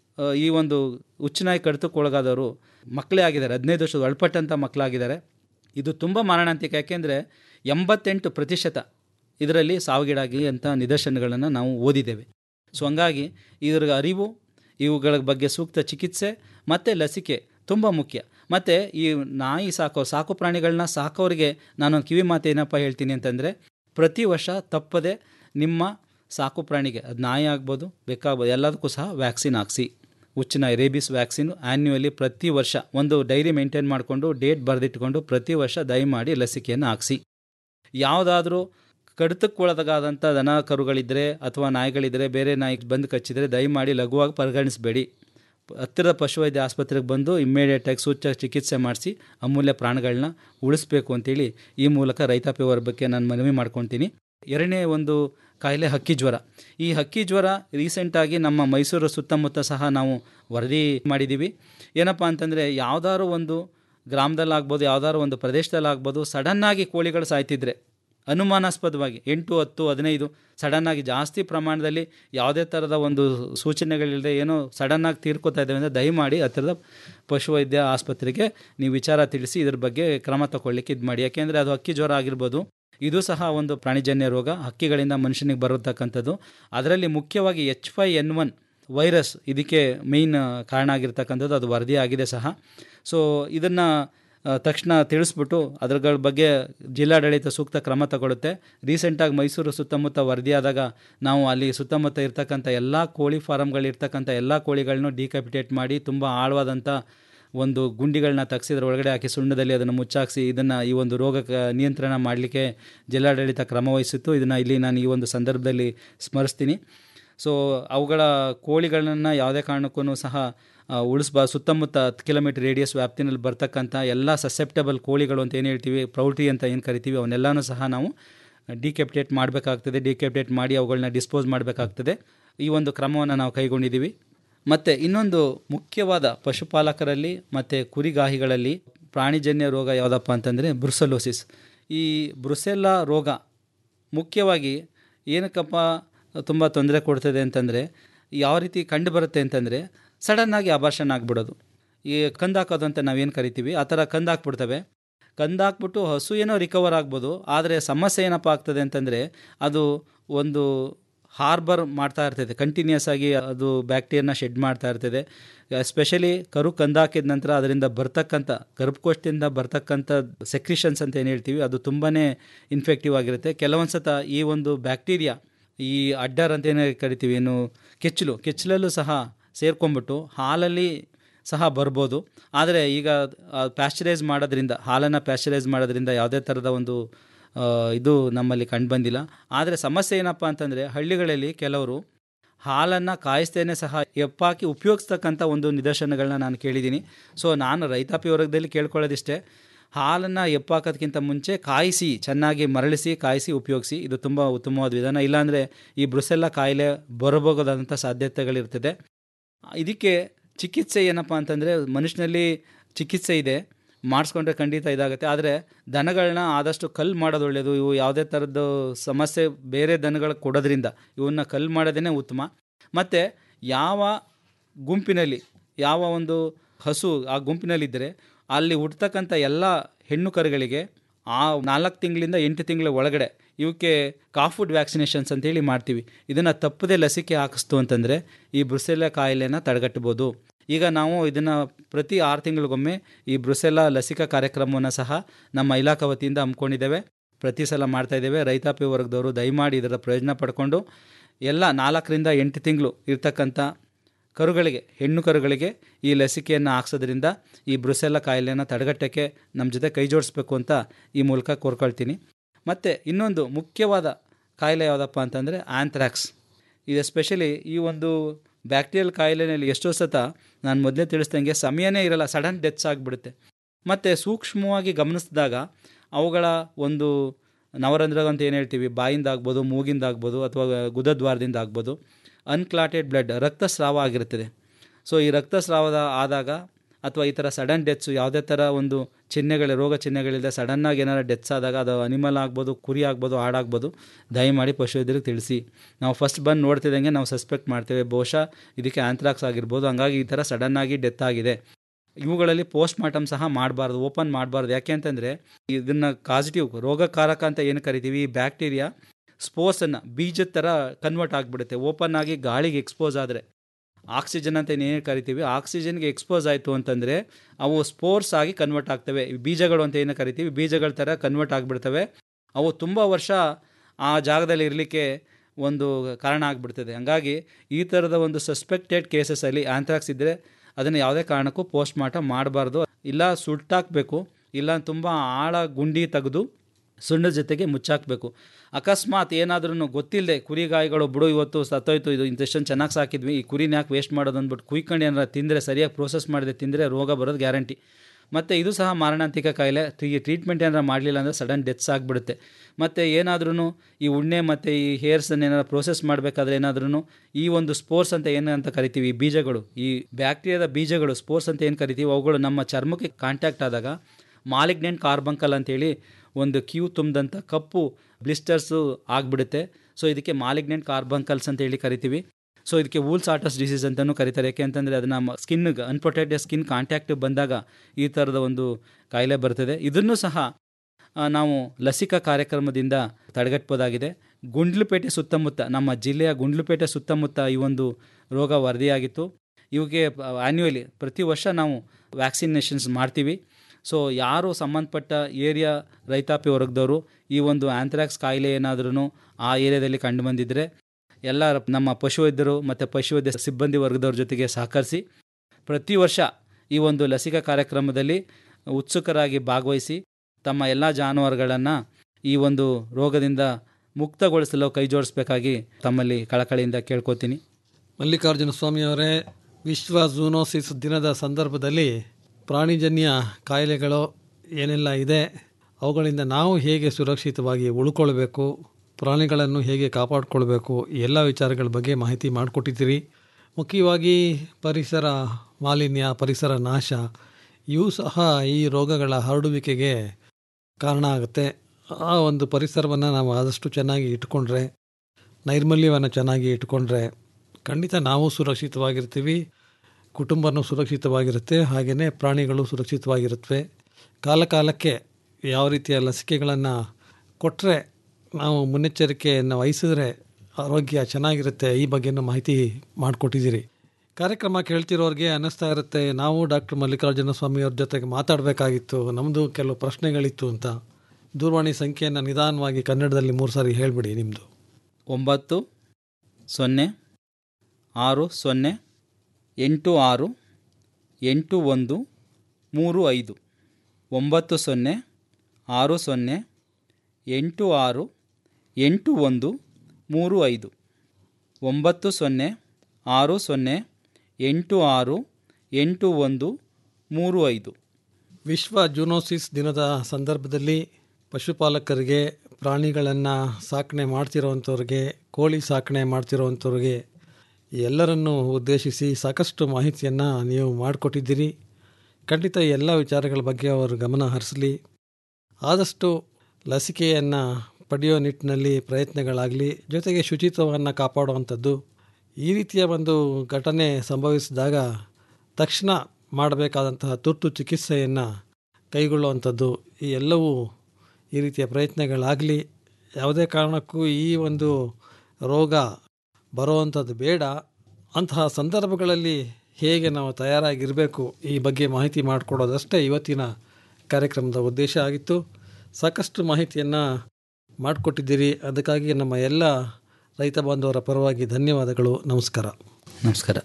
ಈ ಒಂದು ಹುಚ್ಚುನಾಯಿ ಕಡಿತಕ್ಕೊಳಗಾದವರು ಮಕ್ಕಳೇ ಆಗಿದ್ದಾರೆ ಹದಿನೈದು ವರ್ಷದ ಒಳಪಟ್ಟಂಥ ಮಕ್ಕಳಾಗಿದ್ದಾರೆ ಇದು ತುಂಬ ಮಾರಣಾಂತಿಕ ಯಾಕೆಂದರೆ ಎಂಬತ್ತೆಂಟು ಪ್ರತಿಶತ ಇದರಲ್ಲಿ ಸಾವಿಗೀಡಾಗಿ ಅಂತ ನಿದರ್ಶನಗಳನ್ನು ನಾವು ಓದಿದ್ದೇವೆ ಸೊ ಹಂಗಾಗಿ ಇದರ ಅರಿವು ಇವುಗಳ ಬಗ್ಗೆ ಸೂಕ್ತ ಚಿಕಿತ್ಸೆ ಮತ್ತು ಲಸಿಕೆ ತುಂಬ ಮುಖ್ಯ ಮತ್ತು ಈ ನಾಯಿ ಸಾಕೋ ಸಾಕು ಪ್ರಾಣಿಗಳನ್ನ ಸಾಕೋರಿಗೆ ನಾನೊಂದು ಕಿವಿ ಮಾತು ಏನಪ್ಪ ಹೇಳ್ತೀನಿ ಅಂತಂದರೆ ಪ್ರತಿ ವರ್ಷ ತಪ್ಪದೆ ನಿಮ್ಮ ಸಾಕು ಪ್ರಾಣಿಗೆ ಅದು ನಾಯಿ ಆಗ್ಬೋದು ಬೇಕಾಗ್ಬೋದು ಎಲ್ಲದಕ್ಕೂ ಸಹ ವ್ಯಾಕ್ಸಿನ್ ಹಾಕ್ಸಿ ಹುಚ್ಚುನಾಯಿ ರೇಬಿಸ್ ವ್ಯಾಕ್ಸಿನ್ ಆ್ಯನ್ಯುವಲಿ ಪ್ರತಿ ವರ್ಷ ಒಂದು ಡೈರಿ ಮೇಂಟೈನ್ ಮಾಡಿಕೊಂಡು ಡೇಟ್ ಬರೆದಿಟ್ಕೊಂಡು ಪ್ರತಿ ವರ್ಷ ದಯಮಾಡಿ ಲಸಿಕೆಯನ್ನು ಹಾಕ್ಸಿ ಯಾವುದಾದ್ರೂ ಕಡಿತಕ್ಕೊಳಗಾದಂಥ ದನ ಕರುಗಳಿದ್ದರೆ ಅಥವಾ ನಾಯಿಗಳಿದ್ದರೆ ಬೇರೆ ನಾಯಿ ಬಂದು ಕಚ್ಚಿದರೆ ದಯಮಾಡಿ ಲಘುವಾಗಿ ಪರಿಗಣಿಸಬೇಡಿ ಹತ್ತಿರದ ಪಶುವೈದ್ಯ ಆಸ್ಪತ್ರೆಗೆ ಬಂದು ಇಮ್ಮಿಡಿಯೇಟಾಗಿ ಸೂಚ್ಯ ಚಿಕಿತ್ಸೆ ಮಾಡಿಸಿ ಅಮೂಲ್ಯ ಪ್ರಾಣಗಳನ್ನ ಉಳಿಸ್ಬೇಕು ಅಂತೇಳಿ ಈ ಮೂಲಕ ರೈತಾಪಿ ವರ್ಗಕ್ಕೆ ನಾನು ಮನವಿ ಮಾಡ್ಕೊತೀನಿ ಎರಡನೇ ಒಂದು ಕಾಯಿಲೆ ಹಕ್ಕಿ ಜ್ವರ ಈ ಹಕ್ಕಿ ಜ್ವರ ರೀಸೆಂಟಾಗಿ ನಮ್ಮ ಮೈಸೂರು ಸುತ್ತಮುತ್ತ ಸಹ ನಾವು ವರದಿ ಮಾಡಿದ್ದೀವಿ ಏನಪ್ಪ ಅಂತಂದರೆ ಯಾವುದಾದ್ರು ಒಂದು ಗ್ರಾಮದಲ್ಲಾಗ್ಬೋದು ಯಾವುದಾದ್ರು ಒಂದು ಪ್ರದೇಶದಲ್ಲಾಗ್ಬೋದು ಸಡನ್ನಾಗಿ ಕೋಳಿಗಳು ಸಾಯ್ತಿದ್ರೆ ಅನುಮಾನಾಸ್ಪದವಾಗಿ ಎಂಟು ಹತ್ತು ಹದಿನೈದು ಸಡನ್ನಾಗಿ ಜಾಸ್ತಿ ಪ್ರಮಾಣದಲ್ಲಿ ಯಾವುದೇ ಥರದ ಒಂದು ಸೂಚನೆಗಳಿಲ್ಲದೆ ಏನೋ ಸಡನ್ನಾಗಿ ತೀರ್ಕೋತಾ ಇದ್ದೇವೆ ಅಂದರೆ ದಯಮಾಡಿ ಹತ್ತಿರದ ಪಶುವೈದ್ಯ ಆಸ್ಪತ್ರೆಗೆ ನೀವು ವಿಚಾರ ತಿಳಿಸಿ ಇದ್ರ ಬಗ್ಗೆ ಕ್ರಮ ತಗೊಳ್ಳಿಕ್ಕೆ ಇದು ಮಾಡಿ ಯಾಕೆಂದರೆ ಅದು ಹಕ್ಕಿ ಜ್ವರ ಆಗಿರ್ಬೋದು ಇದು ಸಹ ಒಂದು ಪ್ರಾಣಿಜನ್ಯ ರೋಗ ಹಕ್ಕಿಗಳಿಂದ ಮನುಷ್ಯನಿಗೆ ಬರತಕ್ಕಂಥದ್ದು ಅದರಲ್ಲಿ ಮುಖ್ಯವಾಗಿ H five N one virus ಇದಕ್ಕೆ ಮೇಯ್ನ್ ಕಾರಣ ಆಗಿರ್ತಕ್ಕಂಥದ್ದು ಅದು ವರದಿ ಆಗಿದೆ ಸಹ ಸೊ ಇದನ್ನು ತಕ್ಷಣ ತಿಳಿಸ್ಬಿಟ್ಟು ಅದ್ರಗಳ ಬಗ್ಗೆ ಜಿಲ್ಲಾಡಳಿತ ಸೂಕ್ತ ಕ್ರಮ ತಗೊಳುತ್ತೆ ರೀಸೆಂಟಾಗಿ ಮೈಸೂರು ಸುತ್ತಮುತ್ತ ವರದಿಯಾದಾಗ ನಾವು ಅಲ್ಲಿ ಸುತ್ತಮುತ್ತ ಇರ್ತಕ್ಕಂಥ ಎಲ್ಲ ಕೋಳಿ ಫಾರಮ್ಗಳಿರ್ತಕ್ಕಂಥ ಎಲ್ಲ ಕೋಳಿಗಳನ್ನೂ ಡಿಕ್ಯಾಪಿಟೇಟ್ ಮಾಡಿ ತುಂಬ ಆಳವಾದಂಥ ಒಂದು ಗುಂಡಿಗಳನ್ನ ತೆಗೆಸಿದ್ರ ಒಳಗಡೆ ಹಾಕಿ ಸುಣ್ಣದಲ್ಲಿ ಅದನ್ನು ಮುಚ್ಚಾಕ್ಸಿ ಇದನ್ನು ಈ ಒಂದು ರೋಗಕ್ಕೆ ನಿಯಂತ್ರಣ ಮಾಡಲಿಕ್ಕೆ ಜಿಲ್ಲಾಡಳಿತ ಕ್ರಮ ವಹಿಸಿತ್ತು ಇದನ್ನು ಇಲ್ಲಿ ನಾನು ಈ ಒಂದು ಸಂದರ್ಭದಲ್ಲಿ ಸ್ಮರಿಸ್ತೀನಿ ಸೊ ಅವುಗಳ ಕೋಳಿಗಳನ್ನ ಯಾವುದೇ ಕಾರಣಕ್ಕೂ ಸಹ ಉಳಿಸ್ಬಾ ಸುತ್ತಮುತ್ತ ಹತ್ತು ಕಿಲೋಮೀಟರ್ ರೇಡಿಯಸ್ ವ್ಯಾಪ್ತಿನಲ್ಲಿ ಬರ್ತಕ್ಕಂಥ ಎಲ್ಲ ಸಸೆಪ್ಟಬಲ್ ಕೋಳಿಗಳು ಅಂತ ಏನು ಹೇಳ್ತೀವಿ ಪ್ರೌಟ್ರಿ ಅಂತ ಏನು ಕರಿತೀವಿ ಅವನ್ನೆಲ್ಲನೂ ಸಹ ನಾವು ಡಿಕ್ಯಾಪಿಟೇಟ್ ಮಾಡಬೇಕಾಗ್ತದೆ ಡಿಕ್ಯಾಪಿಟೇಟ್ ಮಾಡಿ ಅವುಗಳನ್ನ ಡಿಸ್ಪೋಸ್ ಮಾಡಬೇಕಾಗ್ತದೆ ಈ ಒಂದು ಕ್ರಮವನ್ನು ನಾವು ಕೈಗೊಂಡಿದ್ದೀವಿ ಮತ್ತು ಇನ್ನೊಂದು ಮುಖ್ಯವಾದ ಪಶುಪಾಲಕರಲ್ಲಿ ಮತ್ತು ಕುರಿಗಾಹಿಗಳಲ್ಲಿ ಪ್ರಾಣಿಜನ್ಯ ರೋಗ ಯಾವುದಪ್ಪ ಅಂತಂದರೆ ಬ್ರುಸಲೋಸಿಸ್ ಈ ಬ್ರುಸೆಲ್ಲಾ ರೋಗ ಮುಖ್ಯವಾಗಿ ಏನಕ್ಕಪ್ಪ ತುಂಬ ತೊಂದರೆ ಕೊಡ್ತದೆ ಅಂತಂದರೆ ಯಾವ ರೀತಿ ಕಂಡು ಬರುತ್ತೆ ಅಂತಂದರೆ ಸಡನ್ನಾಗಿ ಅಬಾರ್ಷನ್ ಆಗಿಬಿಡೋದು ಈ ಕಂದಾಕೋದು ಅಂತ ನಾವೇನು ಕರಿತೀವಿ ಆ ಥರ ಕಂದಾಕ್ಬಿಡ್ತವೆ ಕಂದಾಕ್ಬಿಟ್ಟು ಹಸು ಏನೋ ರಿಕವರ್ ಆಗ್ಬೋದು ಆದರೆ ಸಮಸ್ಯೆ ಏನಪ್ಪ ಆಗ್ತದೆ ಅಂತಂದರೆ ಅದು ಒಂದು ಹಾರ್ಬರ್ ಮಾಡ್ತಾ ಇರ್ತದೆ ಕಂಟಿನ್ಯೂಸ್ ಆಗಿ ಅದು ಬ್ಯಾಕ್ಟೀರಿಯಾನ ಶೆಡ್ ಮಾಡ್ತಾ ಇರ್ತದೆ ಎಸ್ಪೆಷಲಿ ಕರು ಕಂದಾಕಿದ ನಂತರ ಅದರಿಂದ ಬರ್ತಕ್ಕಂಥ ಗರ್ಭಕೋಶದಿಂದ ಬರ್ತಕ್ಕಂಥ ಸೆಕ್ರಿಷನ್ಸ್ ಅಂತ ಏನು ಹೇಳ್ತೀವಿ ಅದು ತುಂಬಾ ಇನ್ಫೆಕ್ಟಿವ್ ಆಗಿರುತ್ತೆ ಕೆಲವೊಂದು ಸತ ಈ ಒಂದು ಬ್ಯಾಕ್ಟೀರಿಯಾ ಈ ಅಡ್ಡರ್ ಅಂತ ಏನು ಕರಿತೀವಿ ಏನು ಕೆಚ್ಚಲು ಕೆಚ್ಚಲಲ್ಲೂ ಸಹ ಸೇರ್ಕೊಂಡ್ಬಿಟ್ಟು ಹಾಲಲ್ಲಿ ಸಹ ಬರ್ಬೋದು ಆದರೆ ಈಗ ಪ್ಯಾಶ್ಚರೈಸ್ ಮಾಡೋದ್ರಿಂದ ಹಾಲನ್ನು ಪ್ಯಾಶ್ಚರೈಸ್ ಮಾಡೋದ್ರಿಂದ ಯಾವುದೇ ಥರದ ಒಂದು ಇದು ನಮ್ಮಲ್ಲಿ ಕಂಡುಬಂದಿಲ್ಲ ಆದರೆ ಸಮಸ್ಯೆ ಏನಪ್ಪ ಅಂತಂದರೆ ಹಳ್ಳಿಗಳಲ್ಲಿ ಕೆಲವರು ಹಾಲನ್ನು ಕಾಯಿಸ್ತೇನೆ ಸಹ ಎಪ್ಪಾಕಿ ಉಪಯೋಗಿಸ್ತಕ್ಕಂಥ ಒಂದು ನಿದರ್ಶನಗಳನ್ನ ನಾನು ಕೇಳಿದ್ದೀನಿ ಸೊ ನಾನು ರೈತಾಪಿ ವರ್ಗದಲ್ಲಿ ಕೇಳ್ಕೊಳ್ಳೋದಿಷ್ಟೇ ಹಾಲನ್ನು ಎಪ್ಪಾಕೋದಕ್ಕಿಂತ ಮುಂಚೆ ಕಾಯಿಸಿ ಚೆನ್ನಾಗಿ ಮರಳಿಸಿ ಕಾಯಿಸಿ ಉಪಯೋಗಿಸಿ ಇದು ತುಂಬ ಉತ್ತಮವಾದ ವಿಧಾನ ಇಲ್ಲಾಂದರೆ ಈ ಬ್ರುಸೆಲ್ಲ ಕಾಯಿಲೆ ಬರಬಹುದಾದಂಥ ಸಾಧ್ಯತೆಗಳಿರ್ತದೆ ಇದಕ್ಕೆ ಚಿಕಿತ್ಸೆ ಏನಪ್ಪ ಅಂತಂದರೆ ಮನುಷ್ಯನಲ್ಲಿ ಚಿಕಿತ್ಸೆ ಇದೆ ಮಾಡಿಸ್ಕೊಂಡ್ರೆ ಖಂಡಿತ ಇದಾಗುತ್ತೆ ಆದರೆ ದನಗಳನ್ನ ಆದಷ್ಟು ಕಲ್ಲು ಮಾಡೋದು ಒಳ್ಳೆಯದು ಇವು ಯಾವುದೇ ಥರದ್ದು ಸಮಸ್ಯೆ ಬೇರೆ ದನಗಳಿಗೆ ಕೊಡೋದ್ರಿಂದ ಇವನ್ನ ಕಲ್ಲು ಮಾಡೋದೇ ಉತ್ತಮ ಮತ್ತು ಯಾವ ಗುಂಪಿನಲ್ಲಿ ಯಾವ ಒಂದು ಹಸು ಆ ಗುಂಪಿನಲ್ಲಿದ್ದರೆ ಅಲ್ಲಿ ಹುಟ್ಟತಕ್ಕಂಥ ಎಲ್ಲ ಹೆಣ್ಣು ಕರುಗಳಿಗೆ ಆ ನಾಲ್ಕು ತಿಂಗಳಿಂದ ಎಂಟು ತಿಂಗಳ ಒಳಗಡೆ ಇವಕ್ಕೆ ಕಾಫುಡ್ ವ್ಯಾಕ್ಸಿನೇಷನ್ಸ್ ಅಂತೇಳಿ ಮಾಡ್ತೀವಿ ಇದನ್ನು ತಪ್ಪದೆ ಲಸಿಕೆ ಹಾಕಿಸ್ತು ಅಂತಂದರೆ ಈ ಬ್ರುಸೆಲ್ಲ ಕಾಯಿಲೆನ ತಡೆಗಟ್ಟಬೋದು ಈಗ ನಾವು ಇದನ್ನು ಪ್ರತಿ ಆರು ತಿಂಗಳಿಗೊಮ್ಮೆ ಈ ಬ್ರುಸೆಲ್ಲ ಲಸಿಕಾ ಕಾರ್ಯಕ್ರಮವನ್ನು ಸಹ ನಮ್ಮ ಇಲಾಖಾ ವತಿಯಿಂದ ಹಮ್ಮಿಕೊಂಡಿದ್ದೇವೆ ಪ್ರತಿ ಸಲ ಮಾಡ್ತಾ ಇದ್ದೇವೆ ರೈತಾಪಿ ವರ್ಗದವರು ದಯಮಾಡಿ ಇದರ ಪ್ರಯೋಜನ ಪಡ್ಕೊಂಡು ಎಲ್ಲ ನಾಲ್ಕರಿಂದ ಎಂಟು ತಿಂಗಳು ಇರ್ತಕ್ಕಂಥ ಕರುಗಳಿಗೆ ಹೆಣ್ಣು ಕರುಗಳಿಗೆ ಈ ಲಸಿಕೆಯನ್ನು ಹಾಕ್ಸೋದ್ರಿಂದ ಈ ಬ್ರುಸೆಲ್ಲ ಕಾಯಿಲೆಯನ್ನು ತಡೆಗಟ್ಟಕ್ಕೆ ನಮ್ಮ ಜೊತೆ ಕೈ ಜೋಡಿಸ್ಬೇಕು ಅಂತ ಈ ಮೂಲಕ ಕೋರ್ಕೊಳ್ತೀನಿ ಮತ್ತು ಇನ್ನೊಂದು ಮುಖ್ಯವಾದ ಕಾಯಿಲೆ ಯಾವುದಪ್ಪ ಅಂತಂದರೆ ಆಂಥ್ರಾಕ್ಸ್ ಇದು ಎಸ್ಪೆಷಲಿ ಈ ಒಂದು ಬ್ಯಾಕ್ಟೀರಿಯಲ್ ಕಾಯಿಲೆನಲ್ಲಿ ಎಷ್ಟೋ ಸತ ನಾನು ಮೊದಲೇ ತಿಳಿಸ್ದಂಗೆ ಸಮಯನೇ ಇರಲ್ಲ ಸಡನ್ ಡೆತ್ಸ್ ಆಗಿಬಿಡುತ್ತೆ ಮತ್ತು ಸೂಕ್ಷ್ಮವಾಗಿ ಗಮನಿಸಿದಾಗ ಅವುಗಳ ಒಂದು ನವರಂಧ್ರ ಅಂತ ಏನು ಹೇಳ್ತೀವಿ ಬಾಯಿಂದ ಆಗ್ಬೋದು ಮೂಗಿಂದ ಆಗ್ಬೋದು ಅಥವಾ ಗುದದ್ವಾರದಿಂದ ಆಗ್ಬೋದು ಅನ್ಕ್ಲಾಟೆಡ್ ಬ್ಲಡ್ ರಕ್ತಸ್ರಾವ ಆಗಿರುತ್ತದೆ ಸೊ ಈ ರಕ್ತಸ್ರಾವದ ಆದಾಗ ಅಥವಾ ಈ ಥರ ಸಡನ್ ಡೆತ್ಸು ಯಾವುದೇ ಥರ ಒಂದು ಚಿಹ್ನೆಗಳ ರೋಗ ಚಿಹ್ನೆಗಳಿಲ್ಲದೆ ಸಡನ್ನಾಗಿ ಏನಾರು ಡೆತ್ಸ್ ಆದಾಗ ಅದು ಅನಿಮಲ್ ಆಗ್ಬೋದು ಕುರಿ ಆಗ್ಬೋದು ಹಾಡಾಗ್ಬೋದು ದಯಮಾಡಿ ಪಶುವೈದ್ಯರಿಗೆ ತಿಳಿಸಿ ನಾವು ಫಸ್ಟ್ ಬಂದು ನೋಡ್ತಿದ್ದಂಗೆ ನಾವು ಸಸ್ಪೆಕ್ಟ್ ಮಾಡ್ತೇವೆ ಬಹುಶಃ ಇದಕ್ಕೆ ಆಂಥ್ರಾಕ್ಸ್ ಆಗಿರ್ಬೋದು ಹಂಗಾಗಿ ಈ ಥರ ಸಡನ್ನಾಗಿ ಡೆತ್ ಆಗಿದೆ ಇವುಗಳಲ್ಲಿ ಪೋಸ್ಟ್ ಮಾರ್ಟಮ್ ಸಹ ಮಾಡಬಾರ್ದು ಓಪನ್ ಮಾಡಬಾರ್ದು ಯಾಕೆ ಅಂತಂದರೆ ಇದನ್ನು ಕಾಸಿಟಿವ್ ರೋಗಕಾರಕ ಅಂತ ಏನು ಕರಿತೀವಿ ಈ ಬ್ಯಾಕ್ಟೀರಿಯಾ ಸ್ಪೋರ್ಸನ್ನು ಬೀಜದ ಥರ ಕನ್ವರ್ಟ್ ಆಗಿಬಿಡುತ್ತೆ ಓಪನ್ ಆಗಿ ಗಾಳಿಗೆ ಎಕ್ಸ್ಪೋಸ್ ಆದರೆ ಆಕ್ಸಿಜನ್ ಅಂತ ಏನು ಕರಿತೀವಿ ಆಕ್ಸಿಜನ್ಗೆ ಎಕ್ಸ್ಪೋಸ್ ಆಯಿತು ಅಂತಂದರೆ ಅವು ಸ್ಪೋರ್ಸ್ ಆಗಿ ಕನ್ವರ್ಟ್ ಆಗ್ತವೆ ಈ ಬೀಜಗಳು ಅಂತ ಏನು ಕರಿತೀವಿ ಬೀಜಗಳ ಥರ ಕನ್ವರ್ಟ್ ಆಗಿಬಿಡ್ತವೆ ಅವು ತುಂಬ ವರ್ಷ ಆ ಜಾಗದಲ್ಲಿ ಇರಲಿಕ್ಕೆ ಒಂದು ಕಾರಣ ಆಗಿಬಿಡ್ತದೆ ಹಂಗಾಗಿ ಈ ಥರದ ಒಂದು ಸಸ್ಪೆಕ್ಟೆಡ್ ಕೇಸಸಲ್ಲಿ ಆಂಥ್ರಾಕ್ಸ್ ಇದ್ದರೆ ಅದನ್ನು ಯಾವುದೇ ಕಾರಣಕ್ಕೂ ಪೋಸ್ಟ್ ಮಾರ್ಟಮ್ ಮಾಡಬಾರ್ದು ಇಲ್ಲ ಸುಟ್ಟಾಕಬೇಕು ಇಲ್ಲ ತುಂಬ ಆಳ ಗುಂಡಿ ತೆಗೆದು ಸುಣ್ಣದ ಜೊತೆಗೆ ಮುಚ್ಚಾಕಬೇಕು ಅಕಸ್ಮಾತ್ ಏನಾದ್ರೂ ಗೊತ್ತಿಲ್ಲದೆ ಕುರಿಗಾಯಿಗಳು ಬಿಡು ಇವತ್ತು ಸತ್ತೋಯ್ತು ಇದು ಇಂಜೆಕ್ಷನ್ ಚೆನ್ನಾಗಿ ಸಾಕಿದ್ವಿ ಈ ಕುರಿನ ಯಾಕೆ ವೇಸ್ಟ್ ಮಾಡೋದು ಅಂದ್ಬಿಟ್ಟು ಕುಯ್ಕೊಂಡು ಏನಾರು ತಿಂದರೆ ಸರಿಯಾಗಿ ಪ್ರೋಸೆಸ್ ಮಾಡಿದೆ ತಿಂದರೆ ರೋಗ ಬರೋದು ಗ್ಯಾರಂಟಿ ಮತ್ತು ಇದು ಸಹ ಮಾರಣಾಂತಿಕ ಕಾಯಿಲೆ ಈ ಟ್ರೀಟ್ಮೆಂಟ್ ಏನಾರು ಮಾಡಲಿಲ್ಲ ಅಂದರೆ ಸಡನ್ ಡೆತ್ಸ್ ಆಗಿಬಿಡುತ್ತೆ ಮತ್ತು ಏನಾದ್ರೂ ಈ ಉಣ್ಣೆ ಮತ್ತು ಈ ಹೇರ್ಸನ್ನು ಏನಾರು ಪ್ರೋಸೆಸ್ ಮಾಡಬೇಕಾದ್ರೆ ಏನಾದ್ರೂ ಈ ಒಂದು ಸ್ಪೋರ್ಸ್ ಅಂತ ಏನು ಅಂತ ಕರಿತೀವಿ ಈ ಬೀಜಗಳು ಈ ಬ್ಯಾಕ್ಟೀರಿಯಾದ ಬೀಜಗಳು ಸ್ಪೋರ್ಸ್ ಅಂತ ಏನು ಕರಿತೀವಿ ಅವುಗಳು ನಮ್ಮ ಚರ್ಮಕ್ಕೆ ಕಾಂಟ್ಯಾಕ್ಟ್ ಆದಾಗ ಮಾಲಿಗ್ನೆಂಟ್ ಕಾರ್ಬಂಕಲ್ ಅಂತೇಳಿ ಒಂದು ಕ್ಯೂ ತುಂಬಿದಂಥ ಕಪ್ಪು ಬ್ಲಿಸ್ಟರ್ಸು ಆಗಿಬಿಡುತ್ತೆ ಸೊ ಇದಕ್ಕೆ ಮಾಲಿಗ್ನೆಂಟ್ ಕಾರ್ಬಂಕಲ್ಸ್ ಅಂತ ಹೇಳಿ ಕರಿತೀವಿ ಸೊ ಇದಕ್ಕೆ ವೂಲ್ಸ್ ಆಟಸ್ ಡಿಸೀಸ್ ಅಂತಲೂ ಕರೀತಾರೆ ಯಾಕೆ ಅಂತಂದರೆ ಅದನ್ನು ಸ್ಕಿನ್ಗೆ ಅನ್ಪ್ರೊಟೆಕ್ಟೆಡ್ ಸ್ಕಿನ್ ಕಾಂಟ್ಯಾಕ್ಟ್ ಬಂದಾಗ ಈ ಥರದ ಒಂದು ಕಾಯಿಲೆ ಬರ್ತದೆ ಇದನ್ನು ಸಹ ಆ, ನಾವು ಲಸಿಕಾ ಕಾರ್ಯಕ್ರಮದಿಂದ ತಡೆಗಟ್ಬೋದಾಗಿದೆ ಗುಂಡ್ಲುಪೇಟೆ ಸುತ್ತಮುತ್ತ ನಮ್ಮ ಜಿಲ್ಲೆಯ ಗುಂಡ್ಲುಪೇಟೆ ಸುತ್ತಮುತ್ತ ಈ ಒಂದು ರೋಗ ವರದಿಯಾಗಿತ್ತು ಇವಿಗೆ ಆ್ಯನ್ಯುವಲಿ ಪ್ರತಿ ವರ್ಷ ನಾವು ವ್ಯಾಕ್ಸಿನೇಷನ್ಸ್ ಮಾಡ್ತೀವಿ ಸೊ ಯಾರು ಸಂಬಂಧಪಟ್ಟ ಏರಿಯಾ ರೈತಾಪಿ ವರ್ಗದವರು ಈ ಒಂದು ಆಂಥ್ರಾಕ್ಸ್ ಕಾಯಿಲೆ ಏನಾದ್ರೂ ಆ ಏರಿಯಾದಲ್ಲಿ ಕಂಡು ಬಂದಿದ್ದರೆ ಎಲ್ಲ ನಮ್ಮ ಪಶುವೈದ್ಯರು ಮತ್ತು ಪಶುವೈದ್ಯ ಸಿಬ್ಬಂದಿ ವರ್ಗದವ್ರ ಜೊತೆಗೆ ಸಹಕರಿಸಿ ಪ್ರತಿ ವರ್ಷ ಈ ಒಂದು ಲಸಿಕಾ ಕಾರ್ಯಕ್ರಮದಲ್ಲಿ ಉತ್ಸುಕರಾಗಿ ಭಾಗವಹಿಸಿ ತಮ್ಮ ಎಲ್ಲ ಜಾನುವಾರುಗಳನ್ನು ಈ ಒಂದು ರೋಗದಿಂದ ಮುಕ್ತಗೊಳಿಸಲು ಕೈ ಜೋಡಿಸ್ಬೇಕಾಗಿ ತಮ್ಮಲ್ಲಿ ಕಳಕಳಿಯಿಂದ ಕೇಳ್ಕೊತೀನಿ ಮಲ್ಲಿಕಾರ್ಜುನ ಸ್ವಾಮಿಯವರೇ ವಿಶ್ವ ಝೂನೋಸಿಸ್ ದಿನದ ಸಂದರ್ಭದಲ್ಲಿ ಪ್ರಾಣಿಜನ್ಯ ಕಾಯಿಲೆಗಳು ಏನೆಲ್ಲ ಇದೆ ಅವುಗಳಿಂದ ನಾವು ಹೇಗೆ ಸುರಕ್ಷಿತವಾಗಿ ಉಳ್ಕೊಳ್ಬೇಕು ಪ್ರಾಣಿಗಳನ್ನು ಹೇಗೆ ಕಾಪಾಡಿಕೊಳ್ಬೇಕು ಈ ಎಲ್ಲ ವಿಚಾರಗಳ ಬಗ್ಗೆ ಮಾಹಿತಿ ಮಾಡಿಕೊಟ್ಟಿದ್ದೀರಿ ಮುಖ್ಯವಾಗಿ ಪರಿಸರ ಮಾಲಿನ್ಯ ಪರಿಸರ ನಾಶ ಇವು ಸಹ ಈ ರೋಗಗಳ ಹರಡುವಿಕೆಗೆ ಕಾರಣ ಆಗುತ್ತೆ ಆ ಒಂದು ಪರಿಸರವನ್ನು ನಾವು ಆದಷ್ಟು ಚೆನ್ನಾಗಿ ಇಟ್ಕೊಂಡ್ರೆ ನೈರ್ಮಲ್ಯವನ್ನು ಚೆನ್ನಾಗಿ ಇಟ್ಕೊಂಡ್ರೆ ಖಂಡಿತ ನಾವು ಸುರಕ್ಷಿತವಾಗಿರ್ತೀವಿ ಕುಟುಂಬನೂ ಸುರಕ್ಷಿತವಾಗಿರುತ್ತೆ ಹಾಗೆಯೇ ಪ್ರಾಣಿಗಳು ಸುರಕ್ಷಿತವಾಗಿರುತ್ತವೆ ಕಾಲ ಕಾಲಕ್ಕೆ ಯಾವ ರೀತಿಯ ಲಸಿಕೆಗಳನ್ನು ಕೊಟ್ಟರೆ ನಾವು ಮುನ್ನೆಚ್ಚರಿಕೆಯನ್ನು ವಹಿಸಿದ್ರೆ ಆರೋಗ್ಯ ಚೆನ್ನಾಗಿರುತ್ತೆ ಈ ಬಗ್ಗೆನೂ ಮಾಹಿತಿ ಮಾಡಿಕೊಟ್ಟಿದ್ದೀರಿ ಕಾರ್ಯಕ್ರಮ ಕೇಳ್ತಿರೋರಿಗೆ ಅನ್ನಿಸ್ತಾ ಇರುತ್ತೆ ನಾವು ಡಾಕ್ಟರ್ ಮಲ್ಲಿಕಾರ್ಜುನ ಸ್ವಾಮಿಯವ್ರ ಜೊತೆಗೆ ಮಾತಾಡಬೇಕಾಗಿತ್ತು ನಮ್ಮದು ಕೆಲವು ಪ್ರಶ್ನೆಗಳಿತ್ತು ಅಂತ ದೂರವಾಣಿ ಸಂಖ್ಯೆಯನ್ನು ನಿಧಾನವಾಗಿ ಕನ್ನಡದಲ್ಲಿ ಮೂರು ಸಾರಿ ಹೇಳಿಬಿಡಿ ನಿಮ್ಮದು ಒಂಬತ್ತು ಸೊನ್ನೆ ಆರು ಸೊನ್ನೆ ಎಂಟು ಆರು ಎಂಟು ಒಂದು ಮೂರು ಐದು ಒಂಬತ್ತು ಸೊನ್ನೆ ಆರು ಸೊನ್ನೆ ಎಂಟು ಆರು ಎಂಟು ಒಂದು ಮೂರು ಐದು ಒಂಬತ್ತು ಸೊನ್ನೆ ಆರು ಸೊನ್ನೆ ಎಂಟು ಆರು ಎಂಟು ಒಂದು ಮೂರು ಐದು ವಿಶ್ವ ಜೂನೋಸಿಸ್ ದಿನದ ಸಂದರ್ಭದಲ್ಲಿ ಪಶುಪಾಲಕರಿಗೆ ಪ್ರಾಣಿಗಳನ್ನು ಸಾಕಣೆ ಮಾಡ್ತಿರೋವಂಥವ್ರಿಗೆ ಕೋಳಿ ಸಾಕಣೆ ಮಾಡ್ತಿರೋವಂಥವ್ರಿಗೆ ಎಲ್ಲರನ್ನೂ ಉದ್ದೇಶಿಸಿ ಸಾಕಷ್ಟು ಮಾಹಿತಿಯನ್ನು ನೀವು ಮಾಡಿಕೊಟ್ಟಿದ್ದೀರಿ ಖಂಡಿತ ಈ ಎಲ್ಲ ವಿಚಾರಗಳ ಬಗ್ಗೆ ಅವರು ಗಮನ ಹರಿಸಲಿ ಆದಷ್ಟು ಲಸಿಕೆಯನ್ನು ಪಡೆಯೋ ನಿಟ್ಟಿನಲ್ಲಿ ಪ್ರಯತ್ನಗಳಾಗಲಿ ಜೊತೆಗೆ ಶುಚಿತ್ವವನ್ನು ಕಾಪಾಡುವಂಥದ್ದು ಈ ರೀತಿಯ ಒಂದು ಘಟನೆ ಸಂಭವಿಸಿದಾಗ ತಕ್ಷಣ ಮಾಡಬೇಕಾದಂತಹ ತುರ್ತು ಚಿಕಿತ್ಸೆಯನ್ನು ಕೈಗೊಳ್ಳುವಂಥದ್ದು ಈ ಎಲ್ಲವೂ ಈ ರೀತಿಯ ಪ್ರಯತ್ನಗಳಾಗಲಿ ಯಾವುದೇ ಕಾರಣಕ್ಕೂ ಈ ಒಂದು ರೋಗ ಬರುವಂಥದ್ದು ಬೇಡ ಅಂತಹ ಸಂದರ್ಭಗಳಲ್ಲಿ ಹೇಗೆ ನಾವು ತಯಾರಾಗಿರಬೇಕು ಈ ಬಗ್ಗೆ ಮಾಹಿತಿ ಮಾಡಿಕೊಡೋದಷ್ಟೇ ಇವತ್ತಿನ ಕಾರ್ಯಕ್ರಮದ ಉದ್ದೇಶ ಆಗಿತ್ತು ಸಾಕಷ್ಟು ಮಾಹಿತಿಯನ್ನು ಮಾಡಿಕೊಟ್ಟಿದ್ದೀರಿ ಅದಕ್ಕಾಗಿ ನಮ್ಮ ಎಲ್ಲ ರೈತ ಬಾಂಧವರ ಪರವಾಗಿ ಧನ್ಯವಾದಗಳು ನಮಸ್ಕಾರ ನಮಸ್ಕಾರ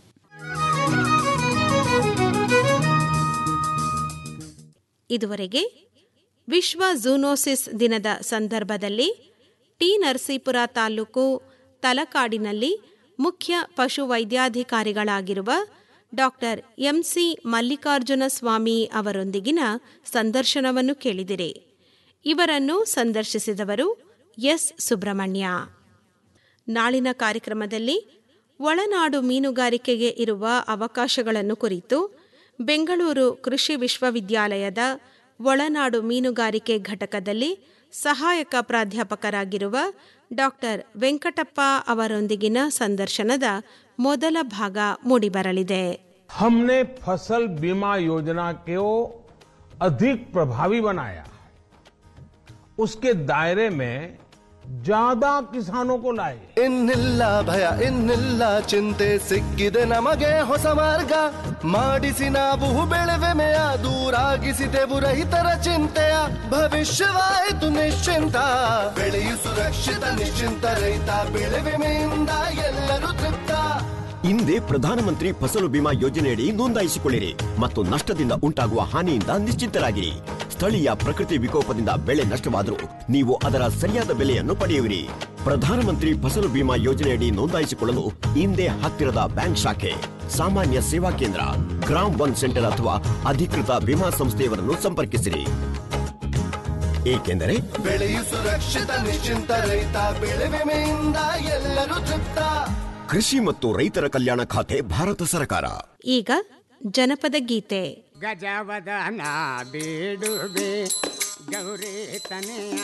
ಇದುವರೆಗೆ ವಿಶ್ವ ಝೂನೋಸಿಸ್ ದಿನದ ಸಂದರ್ಭದಲ್ಲಿ ಟಿ ನರಸೀಪುರ ತಾಲೂಕು ತಲಕಾಡಿನಲ್ಲಿ ಮುಖ್ಯ ಪಶು ವೈದ್ಯಾಧಿಕಾರಿಗಳಾಗಿರುವ ಡಾಕ್ಟರ್ ಎಂಸಿ ಮಲ್ಲಿಕಾರ್ಜುನ ಸ್ವಾಮಿ ಅವರೊಂದಿಗಿನ ಸಂದರ್ಶನವನ್ನು ಕೇಳಿದಿರಿ ಇವರನ್ನು ಸಂದರ್ಶಿಸಿದವರು ಎಸ್ ಸುಬ್ರಹ್ಮಣ್ಯ ನಾಳಿನ ಕಾರ್ಯಕ್ರಮದಲ್ಲಿ ಒಳನಾಡು ಮೀನುಗಾರಿಕೆಗೆ ಇರುವ ಅವಕಾಶಗಳನ್ನು ಕುರಿತು ಬೆಂಗಳೂರು ಕೃಷಿ ವಿಶ್ವವಿದ್ಯಾಲಯದ ಒಳನಾಡು ಮೀನುಗಾರಿಕೆ ಘಟಕದಲ್ಲಿ ಸಹಾಯಕ ಪ್ರಾಧ್ಯಾಪಕರಾಗಿರುವ ಡಾಕ್ಟರ್ ವೆಂಕಟಪ್ಪ ಅವರೊಂದಿಗಿನ ಸಂದರ್ಶನದ ಮೊದಲ ಭಾಗ ಮೂಡಿಬರಲಿದೆ हमने फसल बीमा योजना को अधिक प्रभावी बनाया उसके दायरे में ज्यादा किसानों को लाए ಇನ್ನಿಲ್ಲ ಭಯ ಇನ್ನಿಲ್ಲ ಚಿಂತೆ ಸಿಕ್ಕಿದೆ ನಮಗೆ ಹೊಸ ಮಾರ್ಗ ಮಾಡಿಸಿ ನಾವು ಬೆಳೆವೆಮೆಯ ದೂರಾಗಿಸಿದೆವು ರೈತರ ಚಿಂತೆಯ ಭವಿಷ್ಯವಾಯಿತು ನಿಶ್ಚಿಂತ ಬೆಳೆಯು ಸುರಕ್ಷಿತ ನಿಶ್ಚಿಂತ ರೈತ ಬೆಳೆ ವಿಮೆಯಿಂದ ಎಲ್ಲರೂ ತೃಪ್ತ ಹಿಂದೆ ಪ್ರಧಾನಮಂತ್ರಿ ಫಸಲು ಬಿಮಾ ಯೋಜನೆಯಡಿ ನೋಂದಾಯಿಸಿಕೊಳ್ಳಿರಿ ಮತ್ತು ನಷ್ಟದಿಂದ ಉಂಟಾಗುವ ಹಾನಿಯಿಂದ ನಿಶ್ಚಿಂತರಾಗಿರಿ ಸ್ಥಳೀಯ ಪ್ರಕೃತಿ ವಿಕೋಪದಿಂದ ಬೆಳೆ ನಷ್ಟವಾದರೂ ನೀವು ಅದರ ಸರಿಯಾದ ಬೆಲೆಯನ್ನು ಪಡೆಯುವಿರಿ ಪ್ರಧಾನಮಂತ್ರಿ ಫಸಲು ಬಿಮಾ ಯೋಜನೆಯಡಿ ನೋಂದಾಯಿಸಿಕೊಳ್ಳಲು ಹಿಂದೆ ಹತ್ತಿರದ ಬ್ಯಾಂಕ್ ಶಾಖೆ ಸಾಮಾನ್ಯ ಸೇವಾ ಕೇಂದ್ರ ಗ್ರಾಮ್ ಒನ್ ಸೆಂಟರ್ ಅಥವಾ ಅಧಿಕೃತ ವಿಮಾ ಸಂಸ್ಥೆಯವರನ್ನು ಸಂಪರ್ಕಿಸಿರಿ ಏಕೆಂದರೆ ಬೆಳೆಯು ಸುರಕ್ಷಿತ ನಿಶ್ಚಿಂತ ರೈತ ಬೆಳೆ ವಿಮೆಯಿಂದ ಎಲ್ಲರೂ ತೃಪ್ತ ಕೃಷಿ ಮತ್ತು ರೈತರ ಕಲ್ಯಾಣ ಖಾತೆ ಭಾರತ ಸರ್ಕಾರ ಈಗ ಜನಪದ ಗೀತೆ ಗಜವದನ ಬೇಡುವೆ ಗೌರಿ ತನೆಯ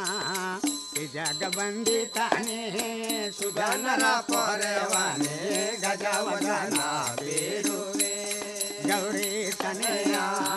ಜಗಬಂದಿ ತಾನೇ ಸುಗನರ ಪೊರೆವನೆ ಗಜವದನ ಬೇಡುವೆ ಗೌರಿ ತನೆಯ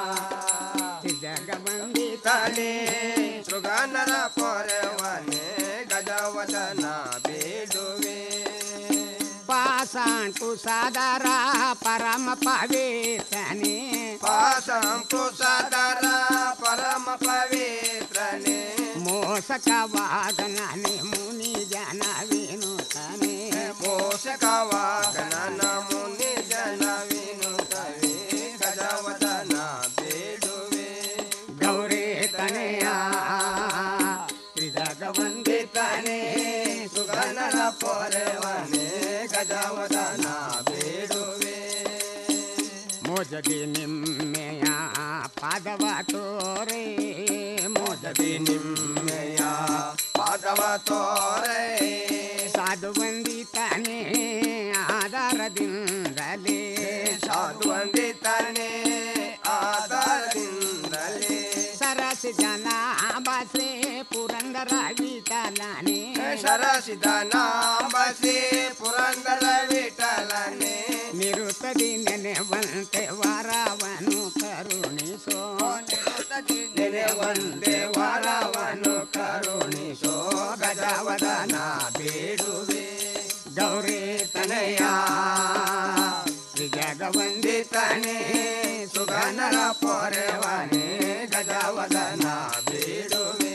ಜಗಬಂದಿ ತಾನೇ ಸುಗನರ ಪೊರೆವನೆ ಗಜವದನ ಬೇಡುವೆ ಪಾಸಾಂಟು ಸಾದರ ಪರಮ ಪವಿತ್ರನೇ ಪಾಸಾಂಟು ಸಾದರ ಪರಮ ಪವಿತ್ರನೇ ಮೋಸಕವಾಗನೇ ಮುನಿ ಜನ ವಿನುತನೇ ಮೋಸಕವಾಗನ ಮುನಿ ಜನ ವಿನುತವೇ ಗಜವದನ ಬೇಡುವೆ ಗೌರಿ ತನೆಯ ತ್ರಿಜಗವಂದಿತನೇ ಸುಗನರ ಪೊರೆವನೇ ಗಜವದನ ಬೇಡುವೆ ಮೋಜದಿ ನಿಮ್ಮೆಯ ಪಾದವ ತೋರೆ ಮೋಜದಿ ನಿಮ್ಮೆಯ ಪಾದವ ತೋರೆ ಸಾಧು ವಂದಿತನೇ ಆಧಾರದಿಂದಲೇ ಸಾಧು ವಂದಿತನೇ ಆಧಾರದಿಂದಲೇ ಸರಸಿ ಜನ ಬಸೆ ಪುರಂದರ ವಿಠಲನೆ ಸರಸಿದ ನಾಂಬಸೆ ಪುರಂದರ ವಿಠಲನೆ ನಿರುತ್ತದಿ ನೆನೆವಂತೆ ವರವನು ಕರುಣಿಸೋ ನಿರುತ್ತದಿ ನೆನೆವಂತೆ ವರವನು ಕರುಣಿಸೋ ಗಜವದನ ಬೇಡುವೆ ಗೌರಿ ತನಯ ಜಗವಂದಿತನೇ ಸುಗನರ ಪೊರೆವನೇ ಗಜವದನ ಬೇಡುವೆ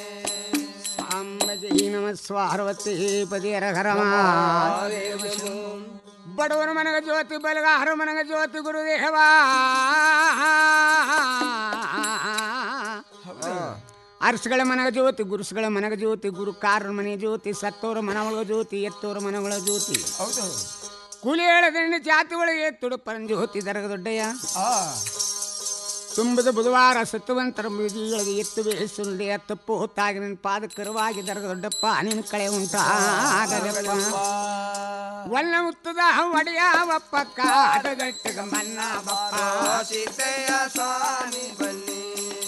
ಅಂಬಜಿ ನಮ ಸ್ವಾರ್ವತಿ ಪದಿಯರ ಹರಮ ಬಡವರ ಮನಗ ಜ್ಯೋತಿ ಬಲಗಾರ ಮನಗ ಜ್ಯೋತಿ ಗುರುದೇವ ಅರ್ಸ್ಗಳ ಮನಗ ಜ್ಯೋತಿ ಗುರುಸ್ಗಳ ಮನಗ ಜ್ಯೋತಿ ಗುರು ಕಾರರ ಮನೆ ಜ್ಯೋತಿ ಸತ್ತೋರ ಮನವಳ ಜ್ಯೋತಿ ಎತ್ತೋರ ಮನಗಳ ಜ್ಯೋತಿ ಕೂಲಿ ಹೇಳದಂಡಿ ಜಾತಿ ಒಳಗೆ ತುಡುಪರಂ ಜ್ಯೋತಿ ದರಗ ದೊಡ್ಡಯ್ಯ ತುಂಬದ ಬುಧವಾರ ಸತ್ತುವಂತರ ಬೀದಿಯೊಳಗೆ ಎತ್ತು ಬೇಸುಂಡೆ ತಪ್ಪು ಹೊತ್ತಾಗಿ ನಿನ್ನ ಪಾದಕರವಾಗಿ ದರಗ ದೊಡ್ಡಪ್ಪ ನಿನ್ನ ಕಳೆ ಉಂಟಾಗದಪ್ಪ ಒಲ್ಲ ಉತ್ತದ ಒಡೆಯವಪ್ಪ ಕಾಡಗಟ್ಟಿಗ ಮನ್ನ ಬಪ್ಪ ಸೀತೆಯ ಸ್ವಾಮಿ ಬನ್ನಿ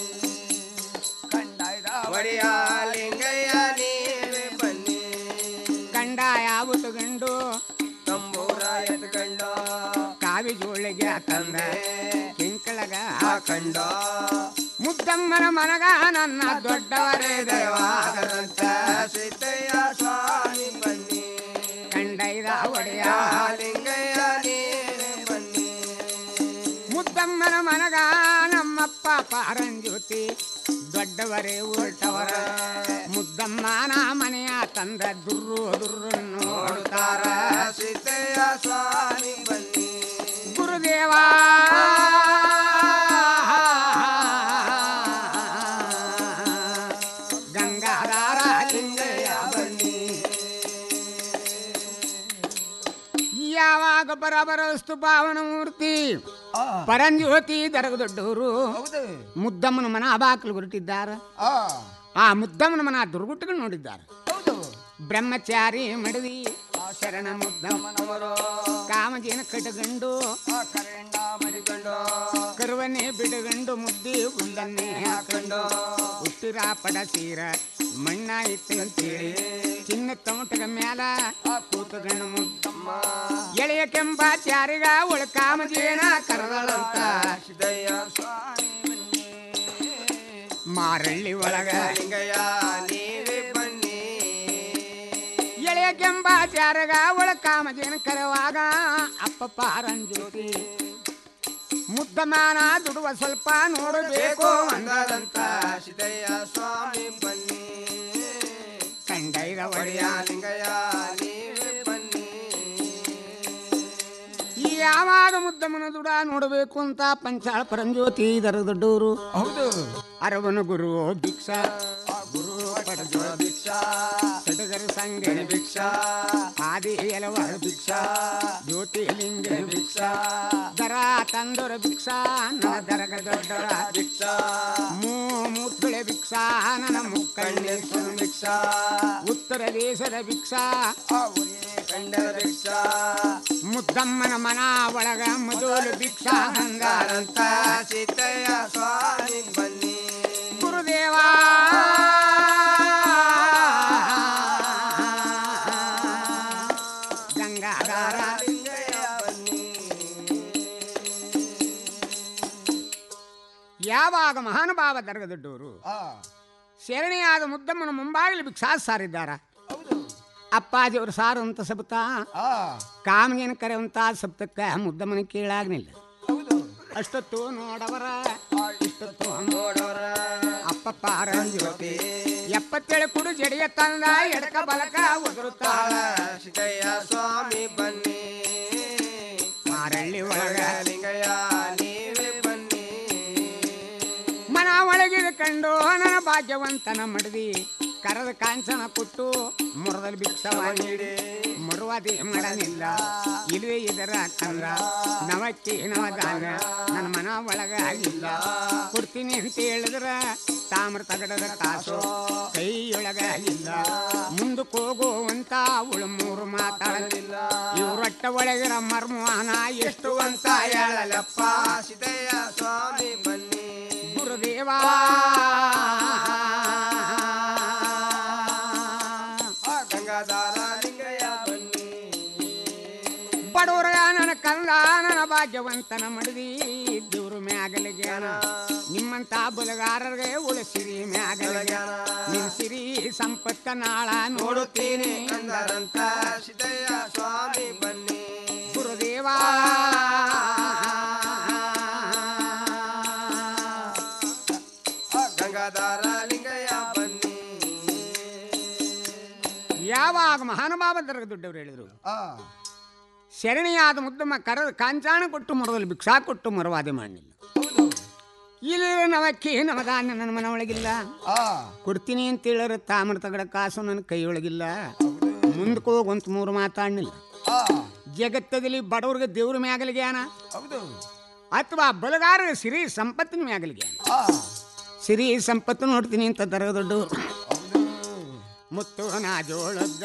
ಒಡೆಯ ಲಿಂಗಯ್ಯ ನೀವೇ ಬನ್ನಿ ಗಂಡ ಯಾವುದು ಗಂಡು ತಂಬೂರ ಎತ್ಕಂಡ ಕಾವಿ ಜೋಳಿಗೆ ತಂದೆ ಕಿಂಕಳಗ ಹಾಕಂಡ ಮುದ್ದಮ್ಮನ ಮನಗ ನನ್ನ ದೊಡ್ಡವರೇ ದಯವಾಗದಂತ ಸಿದ್ದಯ್ಯ ಸ್ವಾಮಿ ಬನ್ನಿ ಕಂಡೈದ ಒಡೆಯ ಲಿಂಗಯ್ಯ ನೀನೇ ಬನ್ನಿ ಮುದ್ದಮ್ಮನ ಮನಗ ನಮ್ಮಪ್ಪ ಪಾರಂಜ್ಯೋತಿ ದೊಡ್ಡವರೇ ಉಲ್ಟವರ ಮುದ್ದಮ್ಮನ ಮನೆಯ ತಂದ ದುರ್ರು ದುರ್ರು ನೋಡುತ್ತಾರ ಸಿದ್ದಯ್ಯ ಸ್ವಾಮಿ ಬನ್ನಿ ಗುರುದೇವ ಗಂಗಾಧಾರ ಲಿಂಗಯ್ಯ ಬನ್ನಿ ಯಾವಾಗ ಬರಬರಸ್ತು ಪಾವನ ಮೂರ್ತಿ ಪರಂಜ್ಯೋತಿ ದರಗ ದೊಡ್ಡವರು ಮುದ್ದಮ್ಮನ ಮನ ಅಬಾಕಲು ಹೊರಟಿದ್ದಾರೆ ಆ ಮುದ್ದಮ್ಮನ ಮನ ದುರ್ಗುಟ್ಟಗಳು ನೋಡಿದ್ದಾರೆ ಬ್ರಹ್ಮಚಾರಿ ಮಡದಿ ಶರಣ ಮುದ್ದಮ್ಮನವರು ಕಾಮಜೇನ ಕಟಗಂಡು ಕರುವನ್ನೇ ಬಿಡಗಂಡು ಮುದ್ದಿ ಹುಲ್ಲನ್ನೇ ಹಾಕೊಂಡು ಹುಟ್ಟಿರ ಪಡ ಸೀರ ಮಣ್ಣ ಇತ್ತಂತೇಳಿ ಚಿನ್ನ ತಮಟಗ ಮ್ಯಾಲ ಕೂತಗಣ್ಣ ಮುದ್ದಮ್ಮ ಎಳೆಯ ಕೆಂಪಾಚಾರಿಗ ಒಳ ಕಾಮಜೇನ ಕರದಳಂತ ಸಿದ್ದಯ್ಯ ಸ್ವಾಮಿ ಮಾರಳ್ಳಿ ಒಳಗ ಲಿಂಗಯ್ಯ ನೀವೇ ಬನ್ನಿ ಎಳೆಯ ಕೆಂಪಾಚಾರಗ ಒಳ ಕಾಮಜೇನ ಕರೆವಾಗ ಅಪ್ಪ ಪಾರಂಜ್ಯೋತಿ ಮುದ್ದಮಾನ ದುಡುವ ಸ್ವಲ್ಪ ನೋಡಬೇಕು ಅಂದದಂತ ಸಿದ್ದಯ್ಯ ಸ್ವಾಮಿ ಬನ್ನಿ ಕಂಡೈದ ಒಡೆಯ ಲಿಂಗಯ್ಯ ನೀವೇ ಬನ್ನಿ ಯಾವಾಗ ಮುದ್ದಮ್ಮನ ದುಡ ನೋಡಬೇಕು ಅಂತ ಪಂಚಾಳ ಪರಂಜ್ಯೋತಿ ದರ ದೊಡ್ಡವರು ಹೌದು ಅರವನ ಗುರು ಭಿಕ್ಷಾ ಗುರು ಪಡೆದ ಭಿಕ್ಷಾ ಸಡಗರ ಸಂಗನ ಭಿಕ್ಷಾ ಆದಿ ಎಲವರ ಭಿಕ್ಷಾ ಜ್ಯೋತಿಲಿಂಗ ಭಿಕ್ಷಾ ದರ ತಂದೊರ ಭಿಕ್ಷಾ ನನ್ನ ದರಗ ದೊಡ್ಡರ ಭಿಕ್ಷಾ ಮೂ ಮೂರ್ತಿಳೆ ಭಿಕ್ಷಾ ನನ್ನ ಮುಕ್ಕಣ್ಣೇಶ್ವರ ಭಿಕ್ಷಾ ಉತ್ತರ ದೇಶದ ಭಿಕ್ಷಾ ಕಂಡದ ಭಿಕ್ಷಾ ಮುದ್ದಮ್ಮನ ಮನ ಒಳಗ ಮೊದಲು ಭಿಕ್ಷಾ ಹಂಗಾರಂತ ಅಂತ ಸಿದ್ದಯ್ಯ ಸ್ವಾಮಿ ಬನ್ನಿ ಗುರುದೇವ ಗಂಗಾಧಾರ ಲಿಂಗಯ್ಯ ಬನ್ನಿ ಯಾವಾಗ ಮಹಾನುಭಾವ ದರ್ಗದೊಡ್ಡವರು ಶರಣಿಯಾದ ಮುದ್ದಮ್ಮನ ಮುಂಬಾಗಿಲು ಭಿಕ್ಷಾ ಸಾರಿದ್ದಾರ ಅಪ್ಪಾಜಿಯವರು ಸಾರುವಂತ ಸಬತ ಕಾಮಗೇನ ಕರೆಯುವಂತ ಸಪ್ತಕ್ಕ ಮುದ್ದಮ್ಮನ ಕೇಳಾಗ್ನಿಲ್ಲ ಅಷ್ಟೊತ್ತು ನೋಡವರ ಇಷ್ಟೊತ್ತು ನೋಡವರ ಅಪ್ಪ ಪಾರಂಜ್ಯೋತಿ ಎಪ್ಪತ್ತೇಳು ಕುಡು ಜಡಿಯ ತಂದ ಎಡಕ ಬಲಕ ಉದುರುತ್ತಾಳ ಸಿದ್ದಯ್ಯ ಸ್ವಾಮಿ ಬನ್ನಿ ಮಾರಳ್ಳಿ ಒಳಗ ಲಿಂಗಯ್ಯ ನೀವೇ ಬನ್ನಿ ಮನ ಒಳಗಿದ ಕಂಡು ನನ್ನ ಭಾಗ್ಯವಂತನ ಮಡದಿ ಕರದ ಕಾಂಚನ ಕೊಟ್ಟು ಮುರದಲ್ಲಿ ಭಿಕ್ಷವ ನೀಡಿ ಮುರುವದಿ ಮಾಡಲಿಲ್ಲ ಇಲ್ವೇ ಇದರ ಕಂದ್ರ ನವಕ್ಕಿ ನವದಾನ ನನ್ನ ಮನ ಒಳಗ ಆಗಿಲ್ಲ ಕೊಡ್ತೀನಿ ಅಂತ ಹೇಳಿದ್ರ ತಾಮ್ರ ತಗಡದ ಕಾಸು ಕೈಯೊಳಗ ಇಲ್ಲ ಮುಂದಕ್ಕೆ ಹೋಗುವಂತ ಅವಳು ಮೂರು ಮಾತಾಡಲಿಲ್ಲ ಇವ್ರೊಟ್ಟ ಒಳಗಿರ ಮರ್ಮವಾನ ಎಷ್ಟು ಅಂತ ಹೇಳಲಪ್ಪ ಸಿದ್ದಯ್ಯ ಸ್ವಾಮಿ ಬನ್ನಿ ಗುರುದೇವಾ ಗಂಗಾಧಾರ ಲಿಂಗಯ್ಯ ಬನ್ನಿ ಬಡವರ ನನ್ನ ಕಂದ ನನ್ನ ಭಾಗ್ಯವಂತನ ಮಡದಿ ದೇವ್ರ ಮ್ಯಾಗಲ ಜ್ಞಾನ ನಿಮ್ಮಂತ ಬಲಗಾರರಿಗೆ ಉಳಿಸಿರಿ ಮ್ಯಾಗಲ ಜ್ಞಾನ ನಿನ್ ಸಿರಿ ಸಂಪತ್ತ ನಾಳ ನೋಡುತ್ತೀನಿ ಅಂದರಂತ ಸಿದ್ದಯ್ಯ ಸ್ವಾಮಿ ಬನ್ನಿ ಗುರುದೇವಾ ಗಂಗಾಧಾರ ಲಿಂಗಯ್ಯ ಬನ್ನಿ ಯಾವಾಗ ಮಹಾನುಭಾವ ದರ್ಗ ದೊಡ್ಡವರು ಹೇಳಿದ್ರು ಶರಣಿಯಾದ ಮುದ್ದಮ್ಮ ಕರ ಕಾಂಚಾಣ ಕೊಟ್ಟು ಮರದಲ್ಲಿ ಭಿಕ್ಷಾ ಕೊಟ್ಟು ಮರವಾದೆ ಮಾಡಲಿಲ್ಲ ಇಲ್ಲಿ ನವಕ್ಕಿ ನವದಾನ ನನ್ನ ಮನ ಒಳಗಿಲ್ಲ ಕೊಡ್ತೀನಿ ಅಂತ ಹೇಳಿದ್ರೆ ತಾಮ್ರ ತಗಡ ಕಾಸು ನನ್ನ ಕೈಯೊಳಗಿಲ್ಲ ಮುಂದಕ್ಕೆ ಹೋಗುವಂತ ಮೂರು ಮಾತಾಡಲಿಲ್ಲ ಜಗತ್ತದಲ್ಲಿ ಬಡವ್ರಿಗೆ ದೇವ್ರ ಮ್ಯಾಗಲ ಜ್ಞಾನ ಅಥವಾ ಬಲಗಾರರ ಸಿರಿ ಸಂಪತ್ತಿನ ಮ್ಯಾಗಲ ಜ್ಞಾನ ಸಿರಿ ಸಂಪತ್ತು ನೋಡ್ತೀನಿ ಅಂತ ದರ ದೊಡ್ಡವರು ಮುತ್ತು ನಾ ಜೋಳದ್ದ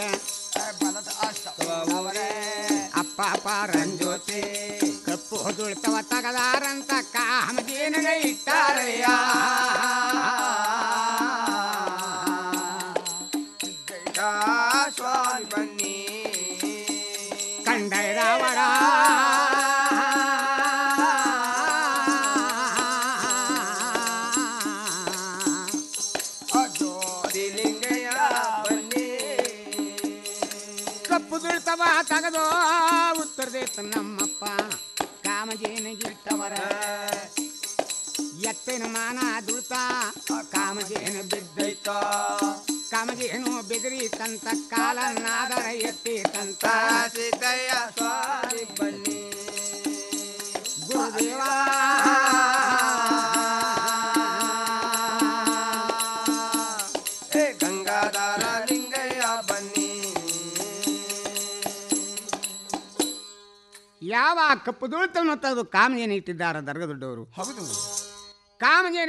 ಅಪ್ಪ ಪಾರಂಜೋತಿ ಕಪ್ಪು ದುಳ್ತವ ತಗದಾರಂತ ಕಾಮದೇನಗ ಇಟ್ಟಾರಯ್ಯ ಸ್ವಾಮಿ ಬನ್ನಿ ಕಂಡೈರಾವರ ತವ ತಗದೋ ಉತ್ತರದೇತ ನಮ್ಮಪ್ಪ ಕಾಮಜೇನಿಗಿಟ್ಟವರ ಎತ್ತಿನ ಮಾನ ದುಡ್ತಾ ಕಾಮಜೇನು ಬಿದ್ದೈತ ಕಾಮಜೇನು ಬೆದರಿ ತಂತ ಕಾಲನ್ನಾದರ ಎತ್ತಿ ತಂತ ಸಿದ್ದಯ್ಯ ಸ್ವಾಮಿ ಬನ್ನಿ ಗುರುದೇವ ಏ ಗಂಗಾಧರ ಲಿಂಗಯ್ಯ ಬನ್ನಿ ಯಾವ ಕಪ್ಪು ದುಳ್ತವನ್ನು ತೆಗೆದು ಕಾಮಜೇನು ಇಟ್ಟಿದ್ದಾರೆ ದರ್ಗ ದೊಡ್ಡವರು ಹೌದು ಕಾಮಜೇನು